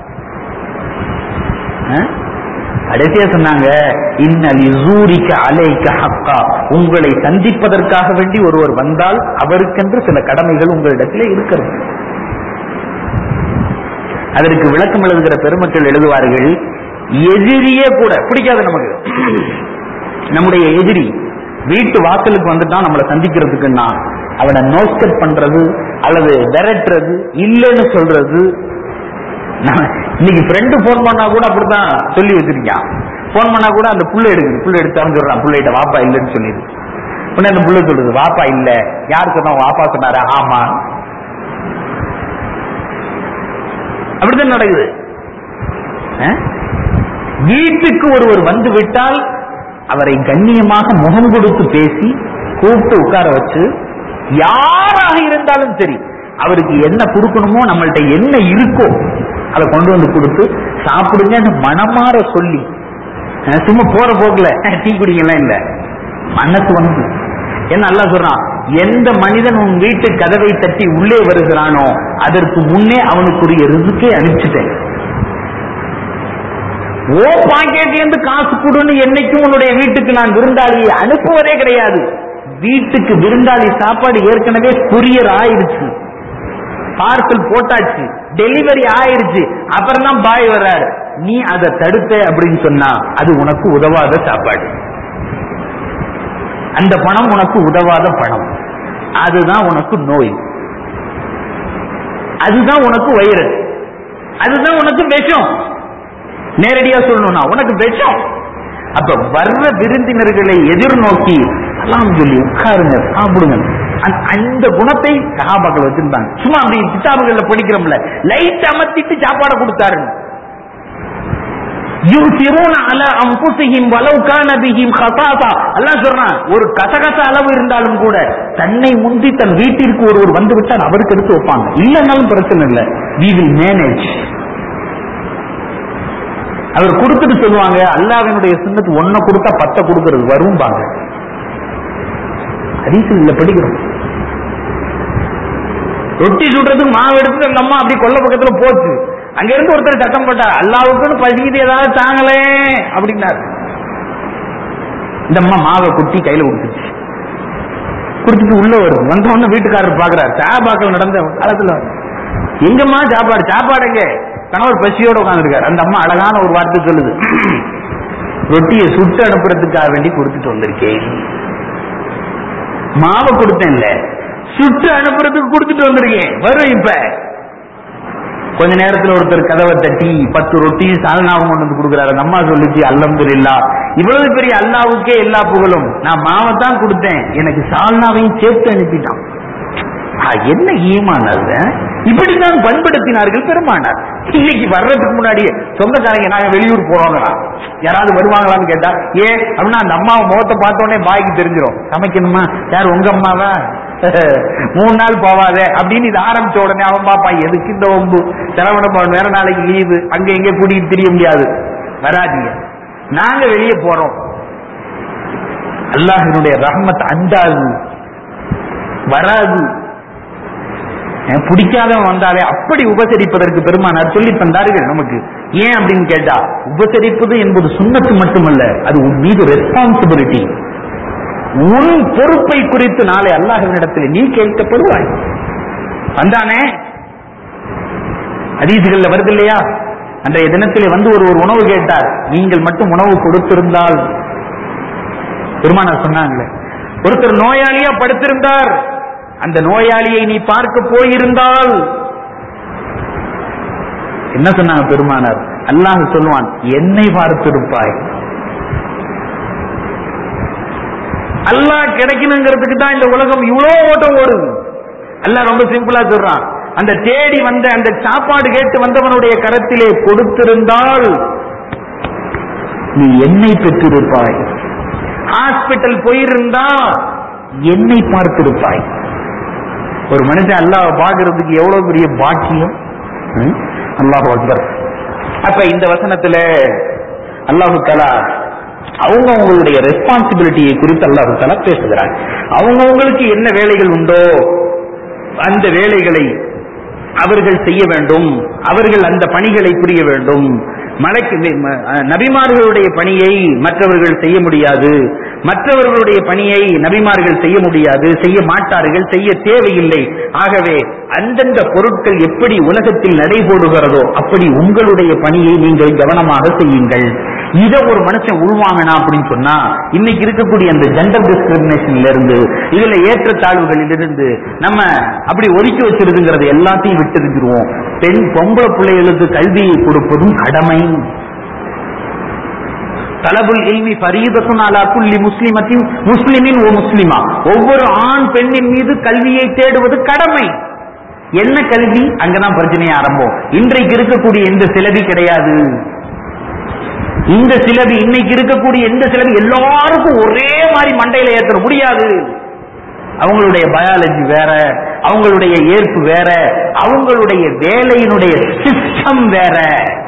அஹ்? கடைசியா சொன்னாங்க இன்னல் யூரிக்க அலைக்க ஹக்கா உங்களை சந்திப்பதற்காக வேண்டி ஒருவர் வந்தால் அவருக்கென்று சில கடமைகள் உங்களிடத்தில் இருக்கிறது அதற்கு விளக்கம் எழுதுகிற பெருமக்கள் எழுதுவார்கள் எதிரியே கூட பிடிக்காது நமக்கு நம்முடைய எதிரி வீட்டு வாசலுக்கு வந்துட்டான் நம்மளை சந்திக்கிறதுக்குன்னா அவனை நோஸ்கட் பண்றது அல்லது விரட்டுறது இல்லைன்னு சொல்றது நான் இன்னைக்கு ஃப்ரெண்டு போன் பண்ணா கூட அப்படித்தான் சொல்லி வச்சிருக்கான் போன் பண்ணா கூட அந்த புள்ள எடுக்குது புள்ள எடுத்தான்னு சொல்றான் புள்ளைகிட்ட வாப்பா இல்லைன்னு சொல்லிடு உடனே அந்த புள்ள சொல்லுது வாப்பா இல்ல யார் சொன்னா வாப்பா சொன்னாரு ஆமா அப்படித்தான் நடக்குது அஹ்? வீட்டுக்கு ஒருவர் வந்து விட்டால் அவரை கண்ணியமாக முகம் கொடுத்து பேசி கூப்பிட்டு உட்கார வச்சு யாராக இருந்தாலும் சரி அவருக்கு என்ன கொடுக்கணுமோ நம்மள்ட்ட என்ன இருக்கோ அதை கொண்டு வந்து கொடுத்து சாப்பிடுங்கன்னு மனமாற சொல்லி அஹ் சும்மா போற போக்குல டீ குடிக்கலாம் இல்ல மனசு வந்து என்ன நல்லா சொல்றான் எந்த மனிதன் உன் வீட்டு கதவை தட்டி உள்ளே வருகிறானோ அதற்கு முன்னே அவனுக்குரிய ரிசுக்கே அனுப்பிச்சிட்டேன் ஓ பாக்கெட்ல இருந்து காசு கொடுன்னு என்னைக்கும் உன்னுடைய வீட்டுக்கு நான் விருந்தாளியை அனுப்புவதே கிடையாது வீட்டுக்கு விருந்தாளி சாப்பாடு ஏற்கனவே குரியர் ஆயிருச்சு பார்சல் போட்டாச்சு டெலிவரி ஆயிருச்சு அப்புறம் தான் பாய் வர்றாரு நீ அதை தடுத்த அப்படின்னு சொன்னா அது உனக்கு உதவாத சாப்பாடு அந்த பணம் உனக்கு உதவாத பணம் அதுதான் உனக்கு நோய் அதுதான் உனக்கு வைரஸ் அதுதான் உனக்கு விஷம் நேரடியா சொல்லணும்னா உனக்கு விஷம் அப்ப வர்ற விருந்தினர்களை எதிர்நோக்கி எல்லாம் சொல்லி உட்காருங்க சாப்பிடுங்க அந்த- அந்த குணத்தை சகாபாக்கள் வச்சிருந்தாங்க சும்மா அப்படி கிதாபுகள்ல படிக்கிறோம்ல லைட் அமர்த்திட்டு சாப்பாடை கொடுத்தாரு யுசிரூன அல அம்புசிஹிம் வலவ் கான பிஹிம் ஹசாசா அல்லாஹ் சொல்றான் ஒரு கசகச அளவு இருந்தாலும் கூட தன்னை முந்தி தன் வீட்டிற்கு ஒருவர் வந்து விட்டால் அவருக்கு எடுத்து வைப்பாங்க இல்லைன்னாலும் பிரச்சனை இல்லை we will manage அவர் கொடுத்துட்டு சொல்லுவாங்க அல்லாவினுடைய சுண்ணத்து ஒன்ன கொடுத்தா பத்த கொடுக்கறது வரும்பாங்க ஹதீஸ்ல படிக்கிறோம் ரொட்டி சுடுறதுக்கு மாவு எடுத்து அந்த அம்மா அப்படி கொல்ல பக்கத்துல போச்சு அங்க இருந்து ஒருத்தர் சத்தம் போட்டார் அல்லாவுக்குன்னு பசிக்குது ஏதாவது தாங்களே அப்படின்னாரு இந்த அம்மா மாவை கொட்டி கையில கொடுத்துச்சு கொடுத்துட்டு உள்ள வரும் வந்த உடனே வீட்டுக்காரர் பாக்குறாரு சாபாக்கள் நடந்த காலத்துல எங்கம்மா சாப்பாடு சாப்பாடு எங்க கணவர் பசியோட உட்காந்துருக்காரு அந்த அம்மா அழகான ஒரு வார்த்தை சொல்லுது ரொட்டியை சுட்டு அனுப்புறதுக்காக வேண்டி கொடுத்துட்டு வந்திருக்கேன் மாவை கொடுத்தேன்ல சுட்டு அனுப்புறதுக்கு கொடுத்துட்டு வந்திருக்கேன் வரும் இப்ப கொஞ்ச நேரத்துல ஒருத்தர் கதவை தட்டி பத்து ரொட்டி சால்னாவும் கொண்டு வந்து கொடுக்குறாரு அந்த அம்மா சொல்லிச்சு அல்ஹம்துலில்லா இவ்வளவு பெரிய அல்லாவுக்கே எல்லா புகழும் நான் மாவை தான் கொடுத்தேன் எனக்கு சால்னாவையும் சேர்த்து அனுப்பிட்டான் ஆ, என்ன ஈமான் அது இப்படித்தான் பண்படுத்தினார்கள் பெருமானார் இன்னைக்கு வர்றதுக்கு முன்னாடியே சொந்தக்காரங்க நாங்க வெளியூர் போறோங்களா யாராவது வருவாங்களான்னு கேட்டா ஏ அப்படின்னா அந்த அம்மாவை முகத்தை பார்த்த உடனே பாய்க்கு தெரிஞ்சிடும் சமைக்கணுமா யார் உங்க அம்மாவா மூணு நாள் போவாதே அப்படின்னு இது ஆரம்பிச்ச உடனே அவன் பாப்பா எதுக்கு இந்த ஒம்பு செலவன போன வேற நாளைக்கு லீவு அங்க எங்க கூட்டிட்டு தெரிய முடியாது வராதீங்க நாங்க வெளியே போறோம் அல்லாஹினுடைய ரஹ்மத் அண்டாது வராது ஏன் பிடிக்காதவன் வந்தாலே அப்படி உபசரிப்பதற்கு பெருமானார் சொல்லி தந்தார்கள் நமக்கு ஏன் அப்படின்னு கேட்டா உபசரிப்பது என்பது சுண்ணத்து மட்டுமல்ல அது உன் மீது ரெஸ்பான்சிபிலிட்டி உன் பொறுப்பை குறித்து நாளை அல்லாஹ்வினிடத்தில் நீ கேட்கப்படுவாய் வந்தானே அதீதுகள்ல வருது இல்லையா அன்றைய தினத்திலே வந்து ஒரு ஒரு உணவு கேட்டார் நீங்கள் மட்டும் உணவு கொடுத்திருந்தால் பெருமானார் சொன்னாங்களே ஒருத்தர் நோயாளியா படுத்திருந்தார் அந்த நோயாளியை நீ பார்க்க போயிருந்தால் என்ன சொன்னாங்க பெருமானார் அல்லாஹ் சொல்லுவான் என்னை பார்த்திருப்பாய் அல்லாஹ் கிடைக்கணுங்கிறதுக்கு தான் இந்த உலகம் இவ்வளவு ஓட்டம் ஓடுது அல்லாஹ் ரொம்ப சிம்பிளா சொல்றான் அந்த தேடி வந்த அந்த சாப்பாடு கேட்டு வந்தவனுடைய கரத்திலே கொடுத்திருந்தால் நீ என்னை பெற்றிருப்பாய் ஹாஸ்பிட்டல் போயிருந்தா என்னை பார்த்திருப்பாய் ஒரு மனுஷன் அல்லாஹ் பார்க்கறதுக்கு எவ்வளவு பெரிய பாக்கியம் ம்? அல்லாஹ் அக்பர் அப்ப இந்த வசனத்துல அல்லாஹு தலா அவங்க அவங்களுடைய ரெஸ்பான்சிபிலிட்டியை குறித்து அல்லாஹு தலா பேசுகிறாங்க அவங்க அவங்களுக்கு என்ன வேலைகள் உண்டோ அந்த வேலைகளை அவர்கள் செய்ய வேண்டும் அவர்கள் அந்த பணிகளை புரிய வேண்டும் மலைக்கு ம- அஹ் நபிமார்களுடைய பணியை மற்றவர்கள் செய்ய முடியாது மற்றவர்களுடைய பணியை நபிமார்கள் செய்ய முடியாது செய்ய மாட்டார்கள் செய்ய தேவையில்லை ஆகவே அந்தந்த பொருட்கள் எப்படி உலகத்தில் நடைபோடுகிறதோ அப்படி உங்களுடைய பணியை நீங்கள் கவனமாக செய்யுங்கள் இத ஒரு மனுஷன் உள்வாங்கினா அப்படின்னு சொன்னா இன்னைக்கு இருக்கக்கூடிய அந்த ஜெண்டர் டிஸ்கிரிமினேஷன்ல இருந்து இதுல ஏற்றத்தாழ்வுகளில் இருந்து நம்ம அப்படி ஒதுக்கி வச்சிருதுங்கிறது எல்லாத்தையும் விட்டு இருக்கிறோம் பெண் பொம்பளை பிள்ளைகளுக்கு கல்வியை கொடுப்பதும் கடமை தலபுல் இல்மி ஃபரீதத்துன் அலா குல்லி முஸ்லிமத்தின் முஸ்லிமின் ஓ முஸ்லிமா ஒவ்வொரு ஆண் பெண்ணின் மீது கல்வியை தேடுவது கடமை என்ன கல்வி அங்கதான் பிரச்சனையே ஆரம்பம் இன்றைக்கு இருக்கக்கூடிய இந்த சிலபி கிடையாது இந்த சிலபி இன்னைக்கு இருக்கக்கூடிய எந்த சிலபி எல்லாருக்கும் ஒரே மாதிரி மண்டையில ஏற்ற முடியாது அவங்களுடைய பயாலஜி வேற அவங்களுடைய ஏற்பு வேற அவங்களுடைய வேலையினுடைய சிஸ்டம் வேற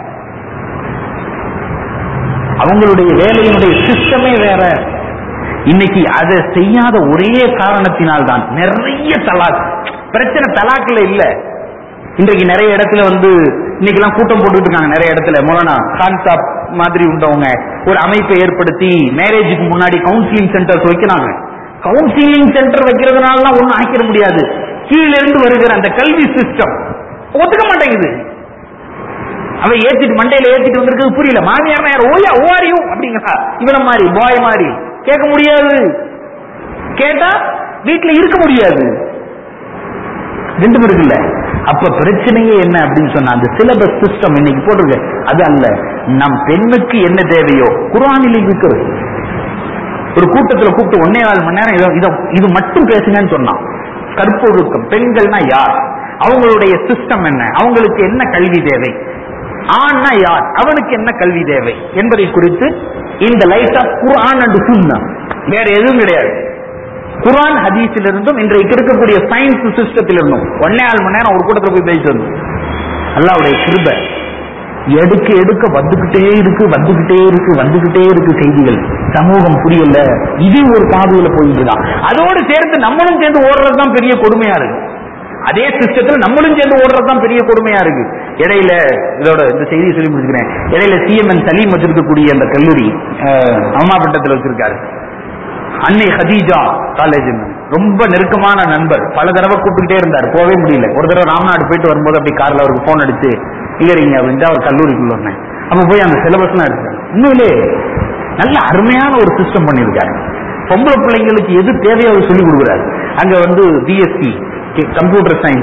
அவங்களுடைய வேலையினுடைய சிஸ்டமே வேற இன்னைக்கு அதை செய்யாத ஒரே காரணத்தினால் தான் நிறைய தலாக் பிரச்சனை தலாக்ல இல்ல இன்றைக்கு நிறைய இடத்துல வந்து இன்னைக்கு எல்லாம் கூட்டம் போட்டுட்டு இருக்காங்க நிறைய இடத்துல மொலனா கான்சாப் மாதிரி உண்டவங்க ஒரு அமைப்பை ஏற்படுத்தி மேரேஜுக்கு முன்னாடி கவுன்சிலிங் சென்டர்ஸ் வைக்கிறாங்க கவுன்சிலிங் சென்டர் வைக்கிறதுனால ஒண்ணும் ஆக்கிட முடியாது கீழ இருந்து வருகிற அந்த கல்வி சிஸ்டம் ஒத்துக்க மாட்டேங்குது அவ ஏத்திட்டு மண்டையில ஏத்திட்டு வந்திருக்கிறது புரியல மாமியார் யார் ஓயா ஓவாரியும் அப்படிங்கிறா இவன மாதிரி பாய் மாதிரி கேட்க முடியாது கேட்டா வீட்டுல இருக்க முடியாது ரெண்டும் இருக்குல்ல அப்ப பிரச்சனையே என்ன அப்படின்னு சொன்னா அந்த சிலபஸ் சிஸ்டம் இன்னைக்கு போட்டிருக்கு அது அல்ல நம் பெண்ணுக்கு என்ன தேவையோ குரானில் இருக்கிறது ஒரு கூட்டத்துல கூப்பிட்டு ஒன்னே நாலு மணி நேரம் இத- இத- இது மட்டும் பேசுங்கன்னு சொன்னான் கற்பொழுக்கம் பெண்கள்னா யார் அவங்களுடைய சிஸ்டம் என்ன அவங்களுக்கு என்ன கல்வி தேவை ஆண்னா யார் அவனுக்கு என்ன கல்வி தேவை என்பதை குறித்து இந்த light of Quran and Sunnah வேற எதுவும் கிடையாது குர்ஆன் ஹதீஸில் இருந்தும் இன்றைக்கு இருக்கக்கூடிய சயின்ஸ் சிஸ்டத்தில் இருந்தும் ஒன்னே ஆறு மணி நேரம் ஒரு கூட்டத்தில் போய் பேசிட்டு வந்தோம் அல்லாவுடைய கிருபை எடுக்க எடுக்க வந்துகிட்டே இருக்கு வந்துகிட்டே இருக்கு வந்துகிட்டே இருக்கு செய்திகள் சமூகம் புரியல இது ஒரு பாதையில போயிட்டு தான் அதோடு சேர்ந்து நம்மளும் சேர்ந்து ஓடுறது தான் பெரிய கொடுமையா இருக்கு அதே சிஸ்டத்துல நம்மளும் சேர்ந்து ஓடுறது தான் பெரிய கொடுமையா இருக்கு இடையில இதோட இந்த செய்தியை சொல்லி முடிச்சுக்கிறேன் இடையில சிஎம்என் சலீம் வச்சிருக்கக்கூடிய அந்த கல்லூரி அஹ், அம்மாபட்டத்தில் வச்சிருக்காரு அன்னை ஹதீஜா காலேஜ் ரொம்ப நெருக்கமான நண்பர் பல தடவை கூப்பிட்டுக்கிட்டே இருந்தார் போகவே முடியல ஒரு தடவை ராம்நாடு போயிட்டு வரும்போது அப்படி கார்ல அவருக்கு போன் அடிச்சு இல்லைங்க அப்படின்ட்டு அவர் கல்லூரிக்குள்ள வந்தேன் அப்ப போய் அந்த சிலபஸ்லாம் இருக்கு உண்மையிலே நல்ல அருமையான ஒரு சிஸ்டம் பண்ணியிருக்காரு பொம்பளை பிள்ளைங்களுக்கு எது தேவையோ அவர் சொல்லி கொடுக்குறாரு அங்க வந்து பிஎஸ்சி கம்ப்யூட்டர் சயின்ஸ்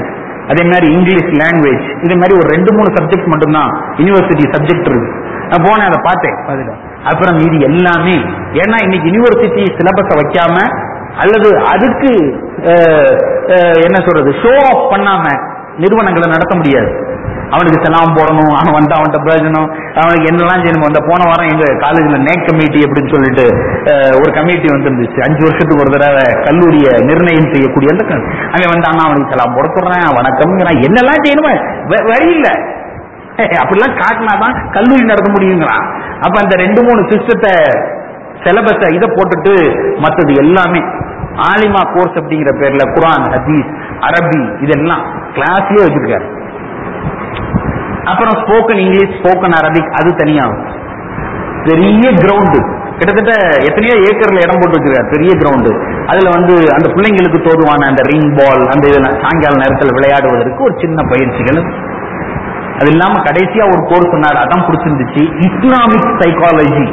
அதே மாதிரி இங்கிலீஷ் லாங்குவேஜ் இதே மாதிரி ஒரு ரெண்டு மூணு சப்ஜெக்ட் மட்டும்தான் யூனிவர்சிட்டி சப்ஜெக்ட் இருக்கு நான் போனேன் அதை பார்த்தேன் அதுல அப்புறம் இது எல்லாமே ஏன்னா இன்னைக்கு யூனிவர்சிட்டி சிலபஸை வைக்காம அல்லது அதுக்கு அஹ், அஹ், என்ன சொல்றது ஷோ ஆஃப் பண்ணாம நிறுவனங்களை நடத்த முடியாது அவனுக்கு செலாம் போடணும் அவன் வந்து அவன்கிட்ட பிரயோஜனம் அவனுக்கு என்னெல்லாம் செய்யணும் அந்த போன வாரம் எங்க காலேஜ்ல நேக் கமிட்டி அப்படின்னு சொல்லிட்டு அஹ், ஒரு கமிட்டி வந்துருந்துச்சு அஞ்சு வருஷத்துக்கு ஒரு தடவை கல்லூரிய நிர்ணயம் செய்யக்கூடிய அந்த க- அவன் வந்து அண்ணா அவனுக்கு செலாம் போட சொல்றேன் வணக்கம்ங்கிறான் என்னெல்லாம் செய்யணுமோ வ- வழி இல்ல அப்படிலாம் காட்டினாதான் கல்லூரி நடத்த முடியுங்கிறான் அப்ப அந்த ரெண்டு மூணு சிஸ்டத்தை சிலபஸ இதை போட்டுட்டு மத்தது எல்லாமே ஆலிமா கோர்ஸ் அப்படிங்கிற பேர்ல குரான் ஹதீஸ் அரபி இதெல்லாம் கிளாஸ்லயே வச்சிருக்காரு அப்புறம் ஸ்போக்கன் இங்கிலீஷ் ஸ்போக்கன் அரபிக் அது தனியா பெரிய கிரவுண்டு கிட்டத்தட்ட எத்தனையோ ஏக்கர்ல இடம் போட்டு வச்சிருக்காரு பெரிய கிரவுண்டு அதுல வந்து அந்த பிள்ளைங்களுக்கு தோதுவான அந்த ரிங் பால் அந்த இதெல்லாம் சாயங்கால நேரத்தில் விளையாடுவதற்கு ஒரு சின்ன பயிற்சிகள் அது இல்லாம கடைசியா ஒரு கோர்ஸ் சொன்னார் அதான் பிடிச்சிருந்துச்சு இஸ்லாமிக் சைக்காலஜி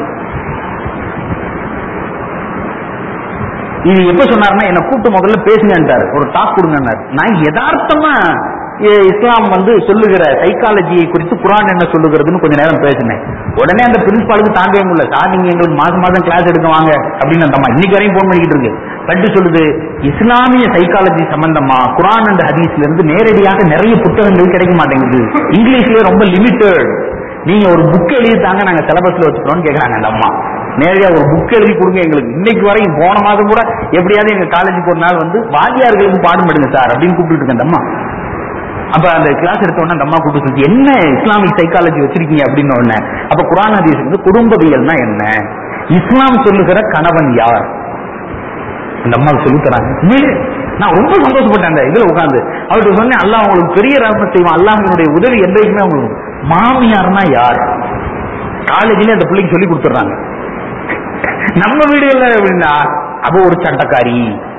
இது எப்ப சொன்னாருன்னா என்ன கூப்பிட்டு முதல்ல பேசுங்கன்றாரு ஒரு டாக் கொடுங்கன்னாரு நான் யதார்த்தமா எ, இஸ்லாம் வந்து சொல்லுகிற சைக்காலஜியை குறித்து குரான் என்ன சொல்லுகிறதுன்னு கொஞ்ச நேரம் பேசினேன் உடனே அந்த பிரின்சிபாலுக்கு தாங்கவே முடியல சார் நீங்க எங்களுக்கு மாசம் மாசம் கிளாஸ் எடுக்க வாங்க அப்படின்னு அந்த அம்மா இன்னைக்கு வரையும் போன் பண்ணிக்கிட்டு இருக்கு கண்டு சொல்லுது இஸ்லாமிய சைக்காலஜி சம்பந்தமா குரான் அண்ட் ஹதீஸ்ல இருந்து நேரடியாக நிறைய புத்தகங்கள் கிடைக்க மாட்டேங்குது இங்கிலீஷ்லயே ரொம்ப லிமிட்டட் நீங்க ஒரு புக் எழுதி தாங்க நாங்க சிலபஸ்ல வச்சுக்கிறோம்னு கேக்குறாங்க அந்த அம்மா நேரடியா ஒரு புக் எழுதி கொடுங்க எங்களுக்கு இன்னைக்கு வரையும் போன மாதம் கூட எப்படியாவது எங்க காலேஜுக்கு ஒரு நாள் வந்து வாத்தியார்களுக்கு பாடம் எடுங்க சார் அப்படின்னு கூப்பிட்டு இருக்கு அந்த அம்மா அப்ப அந்த கிளாஸ் எடுத்த உடனே அந்த அம்மா கூப்பிட்டு சொல்லுச்சு, என்ன இஸ்லாமிக் சைக்காலஜி வச்சிருக்கீங்க அப்படின்னு உடனே அப்ப குரான் ஹதீஸ் வந்து குடும்பவியல்னா என்ன இஸ்லாம் சொல்லுகிற கணவன் யார் அந்த அம்மாவுக்கு சொல்லி தராங்க உண்மையிலே நான் ரொம்ப சந்தோஷப்பட்டேன் அந்த இதுல உட்கார்ந்து அவர்கிட்ட சொன்னேன் அல்லாஹ் உங்களுக்கு பெரிய ரகமத் செய்வான் அல்லாஹினுடைய உதவி என்றைக்குமே உங்களுக்கு மாமியார்னா யார் காலேஜ்ல அந்த பிள்ளைக்கு சொல்லி கொடுத்துறாங்க நம்ம வீடுகள்ல எப்படின்னா அவ ஒரு சண்டைக்காரி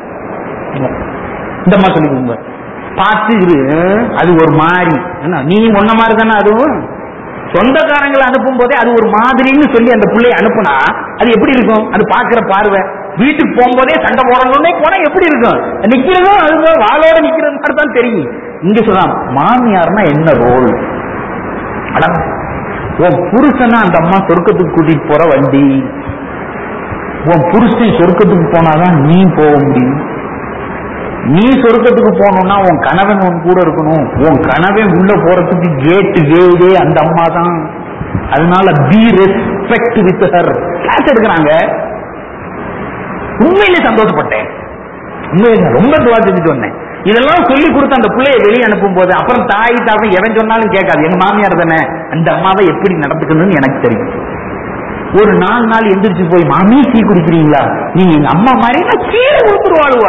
இந்த அம்மா சொல்லி கொடுங்க பார்த்து இரு அது ஒரு மாதிரி என்ன நீ முன்ன மாதிரி தானே அதுவும் சொந்தக்காரங்களை அனுப்பும் போதே அது ஒரு மாதிரின்னு சொல்லி அந்த பிள்ளைய அனுப்புனா அது எப்படி இருக்கும் அது பாக்குற பார்வை வீட்டுக்கு போகும்போதே சண்டை போடணும்னே போனா எப்படி இருக்கும் நிக்கிறதும் அது வாளோட நிக்கிறது மாதிரி தான் தெரியும் இங்க சொல்லலாம் மாமியார்னா என்ன ரோல் அட உன் புருஷனா அந்த அம்மா சொர்க்கத்துக்கு கூட்டிட்டு போற வண்டி உன் புருஷன் சொர்க்கத்துக்கு போனாதான் நீ போக முடியும் நீ சொர்க்கத்துக்கு போகணும்னா உன் கணவன் உன் கூட இருக்கணும் உன் கணவன் உள்ள போறதுக்கு கேட்டு வேவே அந்த அம்மா தான் அதனால be respect with her class எடுக்கிறாங்க உண்மையிலே சந்தோஷப்பட்டேன் உண்மையிலே ரொம்ப துவா செஞ்சுட்டு வந்தேன் இதெல்லாம் சொல்லி கொடுத்து அந்த பிள்ளைய வெளியே அனுப்பும் போது அப்புறம் தாய் தாப்பன் எவன் சொன்னாலும் கேட்காது எங்க மாமியார் தானே அந்த அம்மாவை எப்படி நடந்துக்கணும்னு எனக்கு தெரியும் ஒரு நாலு நாள் எந்திரிச்சு போய் மாமி டீ குடிக்கிறீங்களா நீங்க எங்க அம்மா மாதிரி நான் கீழே கொடுத்துருவாளுவா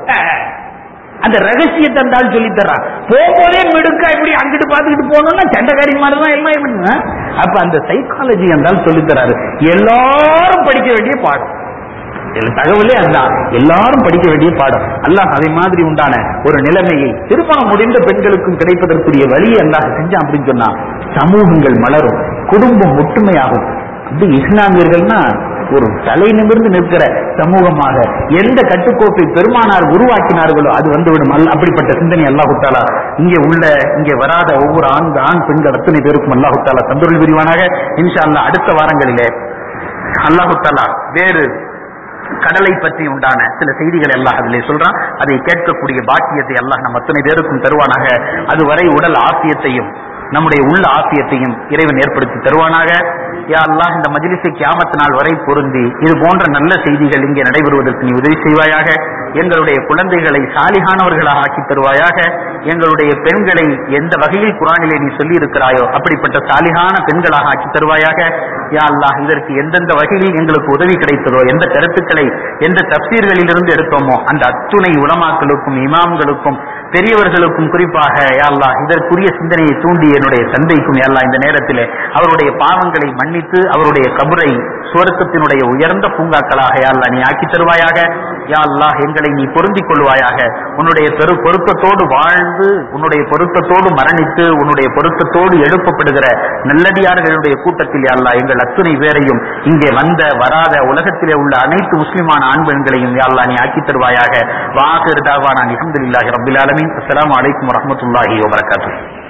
அந்த ரகசியத்தை இருந்தாலும் சொல்லி தர்றான் போகும்போதே மிடுக்கா இப்படி அங்கிட்டு பார்த்துக்கிட்டு போகணும்னா சண்டைக்காரி மாதிரி தான் எல்லாம் பண்ணுங்க அப்ப அந்த சைக்காலஜி இருந்தாலும் சொல்லி தராரு எல்லாரும் படிக்க வேண்டிய பாடம் இதுல தகவலே அதுதான் எல்லாரும் படிக்க வேண்டிய பாடம் அல்லாஹ் அதை மாதிரி உண்டான ஒரு நிலைமையை திருமணம் முடிந்த பெண்களுக்கும் கிடைப்பதற்குரிய வழியை அல்லாஹ் செஞ்சான் அப்படின்னு சொன்னா சமூகங்கள் மலரும் குடும்பம் ஒற்றுமையாகும் அப்படி இஸ்லாமியர்கள்னா ஒரு தலை நிமிர்ந்து நிற்கிற சமூகமாக எந்த கட்டுக்கோப்பை பெருமானார் உருவாக்கினார்களோ அது வந்துவிடும் அல்ல அப்படிப்பட்ட சிந்தனை அல்லாஹு தாலா இங்கே உள்ள இங்கே வராத ஒவ்வொரு ஆண் ஆண் பெண்கள் அத்தனை பேருக்கும் அல்லாஹு தாலா தந்தொருள் விரிவானாக இன்ஷா அல்லாஹ் அடுத்த வாரங்களிலே அல்லாஹு தாலா வேறு கடலை பற்றி உண்டான சில செய்திகள் எல்லாம் அதிலே சொல்றான் அதை கேட்கக்கூடிய பாக்கியத்தை எல்லாம் நம் அத்தனை பேருக்கும் தருவானாக அதுவரை உடல் ஆசியத்தையும் நம்முடைய உள்ள ஆசியத்தையும் இறைவன் ஏற்படுத்தி தருவானாக யா அல்லாஹ் இந்த மஜ்லிஸை கியாமத் நாள் வரை பொருந்தி இது போன்ற நல்ல செய்திகள் இங்கே நடைபெறுவதற்கு நீ உதவி செய்வாயாக எங்களுடைய குழந்தைகளை சாலிகானவர்களாக ஆக்கி தருவாயாக எங்களுடைய பெண்களை எந்த வகையில் குரானிலே நீ சொல்லி இருக்கிறாயோ அப்படிப்பட்ட சாலிகான பெண்களாக ஆக்கி தருவாயாக யா அல்லாஹ் இதற்கு எந்தெந்த வகையில் எங்களுக்கு உதவி கிடைத்ததோ எந்த கருத்துக்களை எந்த தப்சீர்களிலிருந்து எடுத்தோமோ அந்த அத்துணை உலமாக்களுக்கும் இமாம்களுக்கும் பெரியவர்களுக்கும் குறிப்பாக யா அல்லாஹ் இதற்குரிய சிந்தனையை தூண்டி என்னுடைய தந்தைக்கும் யா அல்லாஹ் இந்த நேரத்திலே அவருடைய பாவங்களை மன்னித்து அவருடைய கபரை சுவர்க்கத்தினுடைய உயர்ந்த பூங்காக்களாக யா அல்லாஹ் நீ ஆக்கி தருவாயாக யா அல்லாஹ் எங்களை நீ பொருந்திக் கொள்வாயாக உன்னுடைய பெரு பொருத்தத்தோடு வாழ்ந்து உன்னுடைய பொருத்தத்தோடு மரணித்து உன்னுடைய பொருத்தத்தோடு எழுப்பப்படுகிற நல்லடியார்களுடைய கூட்டத்தில் யா அல்லாஹ் எங்கள் அத்துணை பேரையும் இங்கே வந்த வராத உலகத்திலே உள்ள அனைத்து முஸ்லிமான ஆண் பெண்களையும் யா அல்லாஹ் நீ ஆக்கி தருவாயாக வாஹிர் தாவானா அல்ஹம்துலில்லாஹி ரப்பில் ஆலமீன் அஸ்ஸலாமு அலைக்கும் வரஹ்மத்துல்லாஹி வபரகாத்துஹு